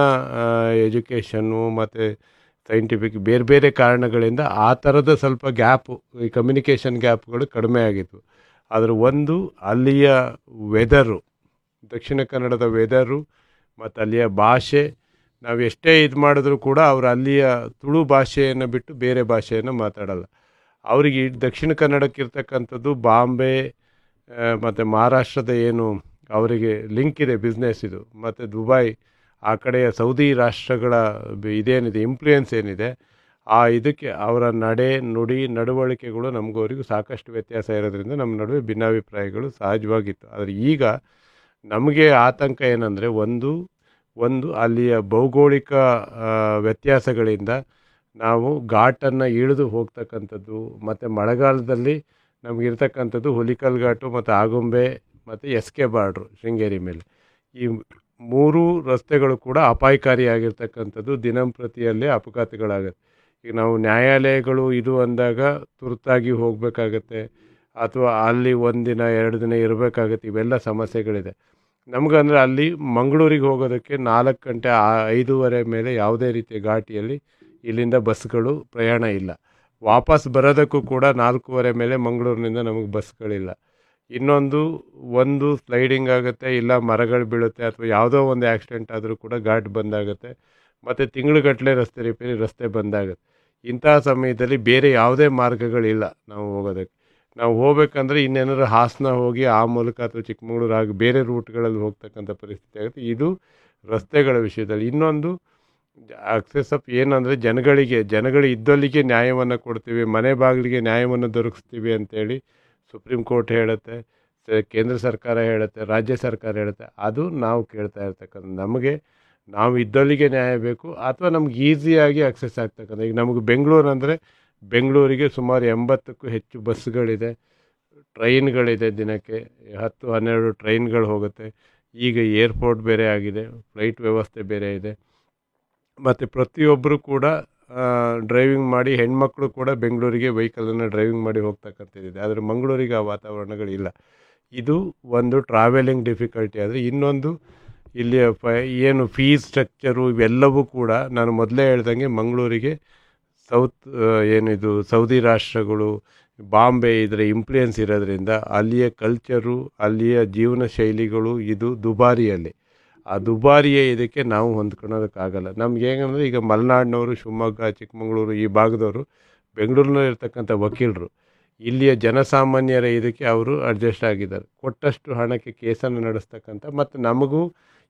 ಎಜುಕೇಷನ್ನು ಮತ್ತು ಸೈಂಟಿಫಿಕ್ ಬೇರೆ ಬೇರೆ ಕಾರಣಗಳಿಂದ ಆ ಥರದ ಸ್ವಲ್ಪ ಗ್ಯಾಪು ಈ ಕಮ್ಯುನಿಕೇಷನ್ ಗ್ಯಾಪ್ಗಳು ಕಡಿಮೆ ಆಗಿತ್ತು ಆದರೆ ಒಂದು ಅಲ್ಲಿಯ ವೆದರು ದಕ್ಷಿಣ ಕನ್ನಡದ ವೆದರು ಮತ್ತು ಅಲ್ಲಿಯ ಭಾಷೆ ನಾವು ಎಷ್ಟೇ ಇದು ಮಾಡಿದ್ರೂ ಕೂಡ ಅವರು ಅಲ್ಲಿಯ ತುಳು ಭಾಷೆಯನ್ನು ಬಿಟ್ಟು ಬೇರೆ ಭಾಷೆಯನ್ನು ಮಾತಾಡಲ್ಲ ಅವರಿಗೆ ಈ ದಕ್ಷಿಣ ಕನ್ನಡಕ್ಕಿರ್ತಕ್ಕಂಥದ್ದು ಬಾಂಬೆ ಮತ್ತು ಮಹಾರಾಷ್ಟ್ರದ ಏನು ಅವರಿಗೆ ಲಿಂಕ್ ಇದೆ ಬಿಸ್ನೆಸ್ ಇದು ಮತ್ತು ದುಬೈ ಆ ಕಡೆಯ ಸೌದಿ ರಾಷ್ಟ್ರಗಳ ಬ- ಇದೇನಿದೆ ಇನ್ಫ್ಲೂಯೆನ್ಸ್ ಏನಿದೆ ಆ ಇದಕ್ಕೆ ಅವರ ನಡೆ ನುಡಿ ನಡವಳಿಕೆಗಳು ನಮಗೂ ಅವರಿಗೂ ಸಾಕಷ್ಟು ವ್ಯತ್ಯಾಸ ಇರೋದ್ರಿಂದ ನಮ್ಮ ನಡುವೆ ಭಿನ್ನಾಭಿಪ್ರಾಯಗಳು ಸಹಜವಾಗಿತ್ತು ಆದರೆ ಈಗ ನಮಗೆ ಆತಂಕ ಏನಂದರೆ ಒಂದು ಒಂದು ಅಲ್ಲಿಯ ಭೌಗೋಳಿಕ ಆ, ವ್ಯತ್ಯಾಸಗಳಿಂದ ನಾವು ಘಾಟನ್ನು ಇಳಿದು ಹೋಗ್ತಕ್ಕಂಥದ್ದು ಮತ್ತು ಮಳೆಗಾಲದಲ್ಲಿ ನಮಗಿರ್ತಕ್ಕಂಥದ್ದು ಹುಲಿಕಲ್ ಘಾಟು ಮತ್ತು ಆಗುಂಬೆ ಮತ್ತು ಎಸ್ ಕೆ ಬಾರ್ಡ್ರು ಶೃಂಗೇರಿ ಮೇಲೆ ಈ ಮೂರು ರಸ್ತೆಗಳು ಕೂಡ ಅಪಾಯಕಾರಿಯಾಗಿರ್ತಕ್ಕಂಥದ್ದು ದಿನಂಪ್ರತಿಯಲ್ಲೇ ಅಪಘಾತಗಳಾಗುತ್ತೆ ಈಗ ನಾವು ನ್ಯಾಯಾಲಯಗಳು ಇದು ಅಂದಾಗ ತುರ್ತಾಗಿ ಹೋಗಬೇಕಾಗತ್ತೆ ಅಥವಾ ಅಲ್ಲಿ ಒಂದಿನ ಎರಡು ದಿನ ಇರಬೇಕಾಗತ್ತೆ ಇವೆಲ್ಲ ಸಮಸ್ಯೆಗಳಿದೆ ನಮಗಂದರೆ ಅಲ್ಲಿ ಮಂಗಳೂರಿಗೆ ಹೋಗೋದಕ್ಕೆ ನಾಲ್ಕು ಗಂಟೆ ಆ- ಐದೂವರೆ ಮೇಲೆ ಯಾವುದೇ ರೀತಿಯ ಘಾಟಿಯಲ್ಲಿ ಇಲ್ಲಿಂದ ಬಸ್ಗಳು ಪ್ರಯಾಣ ಇಲ್ಲ ವಾಪಸ್ ಬರೋದಕ್ಕೂ ಕೂಡ ನಾಲ್ಕೂವರೆ ಮೇಲೆ ಮಂಗಳೂರಿನಿಂದ ನಮಗೆ ಬಸ್ಗಳಿಲ್ಲ ಇನ್ನೊಂದು ಒಂದು ಸ್ಲೈಡಿಂಗ್ ಆಗುತ್ತೆ ಇಲ್ಲ ಮರಗಳು ಬೀಳುತ್ತೆ ಅಥವಾ ಯಾವುದೋ ಒಂದು ಆಕ್ಸಿಡೆಂಟ್ ಆದರೂ ಕೂಡ ಘಾಟ್ ಬಂದಾಗುತ್ತೆ ಮತ್ತು ತಿಂಗಳುಗಟ್ಟಲೆ ರಸ್ತೆ ರಿಪೇರಿ ರಸ್ತೆ ಬಂದಾಗುತ್ತೆ ಇಂತಹ ಸಮಯದಲ್ಲಿ ಬೇರೆ ಯಾವುದೇ ಮಾರ್ಗಗಳಿಲ್ಲ ನಾವು ಹೋಗೋದಕ್ಕೆ ನಾವು ಹೋಗ್ಬೇಕಂದ್ರೆ ಇನ್ನೇನಾದ್ರು ಹಾಸನ ಹೋಗಿ ಆ ಮೂಲಕ ಅಥವಾ ಚಿಕ್ಕಮಗಳೂರು ಆಗಿ ಬೇರೆ ರೂಟ್ಗಳಲ್ಲಿ ಹೋಗ್ತಕ್ಕಂಥ ಪರಿಸ್ಥಿತಿ ಆಗುತ್ತೆ ಇದು ರಸ್ತೆಗಳ ವಿಷಯದಲ್ಲಿ ಇನ್ನೊಂದು ಅಕ್ಸೆಸ್ ಆಫ್ ಏನಂದರೆ ಜನಗಳಿಗೆ ಜನಗಳು ಇದ್ದಲ್ಲಿಗೆ ನ್ಯಾಯವನ್ನು ಕೊಡ್ತೀವಿ ಮನೆ ಬಾಗಿಲಿಗೆ ನ್ಯಾಯವನ್ನು ದೊರಕಿಸ್ತೀವಿ ಅಂತೇಳಿ ಸುಪ್ರೀಂ ಕೋರ್ಟ್ ಹೇಳುತ್ತೆ ಸ- ಕೇಂದ್ರ ಸರ್ಕಾರ ಹೇಳುತ್ತೆ ರಾಜ್ಯ ಸರ್ಕಾರ ಹೇಳುತ್ತೆ ಅದು ನಾವು ಕೇಳ್ತಾ ಇರ್ತಕ್ಕಂಥ ನಮಗೆ ನಾವು ಇದ್ದಲ್ಲಿಗೆ ನ್ಯಾಯ ಬೇಕು ಅಥವಾ ನಮ್ಗೆ ಈಸಿಯಾಗಿ ಅಕ್ಸೆಸ್ ಆಗ್ತಕ್ಕಂಥ ಈಗ ನಮಗೆ ಬೆಂಗಳೂರು ಅಂದರೆ ಬೆಂಗಳೂರಿಗೆ ಸುಮಾರು ಎಂಬತ್ತಕ್ಕೂ ಹೆಚ್ಚು ಬಸ್ಗಳಿದೆ ಟ್ರೈನ್ಗಳಿದೆ ದಿನಕ್ಕೆ ಹತ್ತು ಹನ್ನೆರಡು ಟ್ರೈನ್ಗಳು ಹೋಗುತ್ತೆ ಈಗ ಏರ್ಪೋರ್ಟ್ ಬೇರೆ ಆಗಿದೆ ಫ್ಲೈಟ್ ವ್ಯವಸ್ಥೆ ಬೇರೆ ಇದೆ ಮತ್ತು ಪ್ರತಿಯೊಬ್ಬರು ಕೂಡ ಡ್ರೈವಿಂಗ್ ಮಾಡಿ ಹೆಣ್ಮಕ್ಳು ಕೂಡ ಬೆಂಗಳೂರಿಗೆ ವೆಹಿಕಲನ್ನು ಡ್ರೈವಿಂಗ್ ಮಾಡಿ ಹೋಗ್ತಕ್ಕಂಥದ್ದಿದೆ ಆದರೆ ಮಂಗಳೂರಿಗೆ ಆ ವಾತಾವರಣಗಳಿಲ್ಲ ಇದು ಒಂದು ಟ್ರಾವೆಲಿಂಗ್ ಡಿಫಿಕಲ್ಟಿ ಆದರೆ ಇನ್ನೊಂದು ಇಲ್ಲಿಯ ಪ ಏನು ಫೀಸ್ ಸ್ಟ್ರಕ್ಚರು ಇವೆಲ್ಲವೂ ಕೂಡ ನಾನು ಮೊದಲೇ ಹೇಳ್ದಂಗೆ ಮಂಗಳೂರಿಗೆ ಸೌತ್ ಏನಿದು ಸೌದಿ ರಾಷ್ಟ್ರಗಳು ಬಾಂಬೆ ಇದರ ಇಂಪ್ಲುಯೆನ್ಸ್ ಇರೋದ್ರಿಂದ ಅಲ್ಲಿಯ ಕಲ್ಚರು ಅಲ್ಲಿಯ ಜೀವನ ಶೈಲಿಗಳು ಇದು ದುಬಾರಿಯಲ್ಲಿ ಆ ದುಬಾರಿಯ ಇದಕ್ಕೆ ನಾವು ಹೊಂದ್ಕೊಳೋದಕ್ಕಾಗಲ್ಲ ನಮ್ಗೆ ಹೇಗಂದರೆ ಈಗ ಮಲೆನಾಡಿನವರು ಶಿವಮೊಗ್ಗ ಚಿಕ್ಕಮಗಳೂರು ಈ ಭಾಗದವರು ಬೆಂಗಳೂರಿನಲ್ಲಿ ಇರ್ತಕ್ಕಂಥ ವಕೀಲರು ಇಲ್ಲಿಯ ಜನಸಾಮಾನ್ಯರ ಇದಕ್ಕೆ ಅವರು ಅಡ್ಜಸ್ಟ್ ಆಗಿದ್ದಾರೆ ಕೊಟ್ಟಷ್ಟು ಹಣಕ್ಕೆ ಕೇಸನ್ನು ನಡೆಸ್ತಕ್ಕಂಥ ಮತ್ತು ನಮಗೂ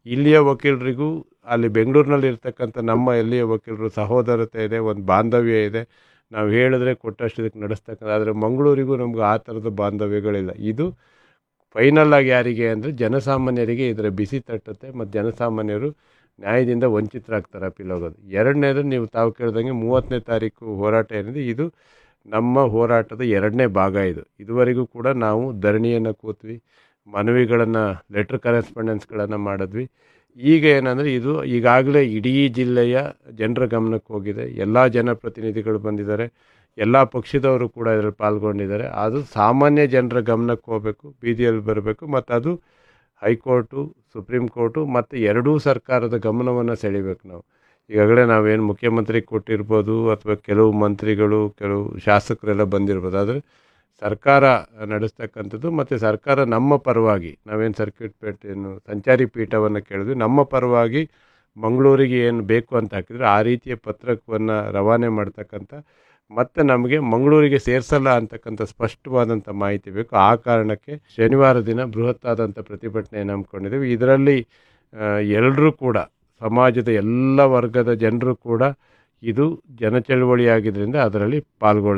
ಇಲ್ಲಿಯ ವಕೀಲರಿಗೂ ಅಲ್ಲಿ ಬೆಂಗಳೂರಿನಲ್ಲಿ ಇರ್ತಕ್ಕಂಥ ನಮ್ಮ ಎಲ್ಲಿಯ ವಕೀಲರು ಸಹೋದರತೆ ಇದೆ ಒಂದು ಬಾಂಧವ್ಯ ಇದೆ ನಾವು ಹೇಳಿದ್ರೆ ಕೊಟ್ಟಷ್ಟು ಇದಕ್ಕೆ ನಡೆಸ್ತಕ್ಕಂಥ ಆದರೆ ಮಂಗಳೂರಿಗೂ ನಮ್ಗೆ ಆ ಥರದ ಬಾಂಧವ್ಯಗಳಿಲ್ಲ ಇದು ಫೈನಲ್ ಆಗಿ ಯಾರಿಗೆ ಅಂದರೆ ಜನಸಾಮಾನ್ಯರಿಗೆ ಇದರ ಬಿಸಿ ತಟ್ಟುತ್ತೆ ಮತ್ತು ಜನಸಾಮಾನ್ಯರು ನ್ಯಾಯದಿಂದ ವಂಚಿತರಾಗ್ತಾರೆ ಅಪೀಲ್ ಹೋಗೋದು ಎರಡನೇದು ನೀವು ತಾವು ಕೇಳ್ದಂಗೆ ಮೂವತ್ತನೇ ತಾರೀಕು ಹೋರಾಟ ಏನಿದೆ ಇದು ನಮ್ಮ ಹೋರಾಟದ ಎರಡನೇ ಭಾಗ ಇದು ಇದುವರೆಗೂ ಕೂಡ ನಾವು ಧರಣಿಯನ್ನು ಕೂತ್ವಿ ಮನವಿಗಳನ್ನು ಲೆಟ್ರ್ ಕರೆಸ್ಪಾಂಡೆನ್ಸ್ಗಳನ್ನು ಮಾಡಿದ್ವಿ ಈಗ ಏನಂದರೆ ಇದು ಈಗಾಗಲೇ ಇಡೀ ಜಿಲ್ಲೆಯ ಜನರ ಗಮನಕ್ಕೆ ಹೋಗಿದೆ ಎಲ್ಲ ಜನಪ್ರತಿನಿಧಿಗಳು ಬಂದಿದ್ದಾರೆ ಎಲ್ಲ ಪಕ್ಷದವರು ಕೂಡ ಇದರಲ್ಲಿ ಪಾಲ್ಗೊಂಡಿದ್ದಾರೆ ಅದು ಸಾಮಾನ್ಯ ಜನರ ಗಮನಕ್ಕೆ ಹೋಗಬೇಕು ಬೀದಿಯಲ್ಲಿ ಬರಬೇಕು ಮತ್ತು ಅದು ಹೈಕೋರ್ಟು ಸುಪ್ರೀಂ ಕೋರ್ಟು ಮತ್ತು ಎರಡೂ ಸರ್ಕಾರದ ಗಮನವನ್ನು ಸೆಳಿಬೇಕು ನಾವು ಈಗಾಗಲೇ ನಾವೇನು ಮುಖ್ಯಮಂತ್ರಿ ಕೊಟ್ಟಿರ್ಬೋದು ಅಥವಾ ಕೆಲವು ಮಂತ್ರಿಗಳು ಕೆಲವು ಶಾಸಕರೆಲ್ಲ ಬಂದಿರ್ಬೋದು ಆದರೆ ಸರ್ಕಾರ ನಡೆಸ್ತಕ್ಕಂಥದ್ದು ಮತ್ತು ಸರ್ಕಾರ ನಮ್ಮ ಪರವಾಗಿ ನಾವೇನು ಸರ್ಕ್ಯೂಟ್ ಪೇಟ್ ಏನು ಸಂಚಾರಿ ಪೀಠವನ್ನು ಕೇಳಿದ್ವಿ ನಮ್ಮ ಪರವಾಗಿ ಮಂಗಳೂರಿಗೆ ಏನು ಬೇಕು ಅಂತ ಹಾಕಿದ್ರೆ ಆ ರೀತಿಯ ಪತ್ರವನ್ನು ರವಾನೆ ಮಾಡ್ತಕ್ಕಂಥ ಮತ್ತು ನಮಗೆ ಮಂಗಳೂರಿಗೆ ಸೇರಿಸಲ್ಲ ಅಂತಕ್ಕಂಥ ಸ್ಪಷ್ಟವಾದಂಥ ಮಾಹಿತಿ ಬೇಕು ಆ ಕಾರಣಕ್ಕೆ ಶನಿವಾರ ದಿನ ಬೃಹತ್ತಾದಂಥ ಪ್ರತಿಭಟನೆಯನ್ನು ಹಮ್ಮಿಕೊಂಡಿದ್ದೀವಿ ಇದರಲ್ಲಿ ಎಲ್ಲರೂ ಕೂಡ ಸಮಾಜದ ಎಲ್ಲ ವರ್ಗದ ಜನರು ಕೂಡ ಇದು ಜನಚಳವಳಿ ಆಗಿದ್ದರಿಂದ ಅದರಲ್ಲಿ ಪಾಲ್ಗೊಳ್ತಾರೆ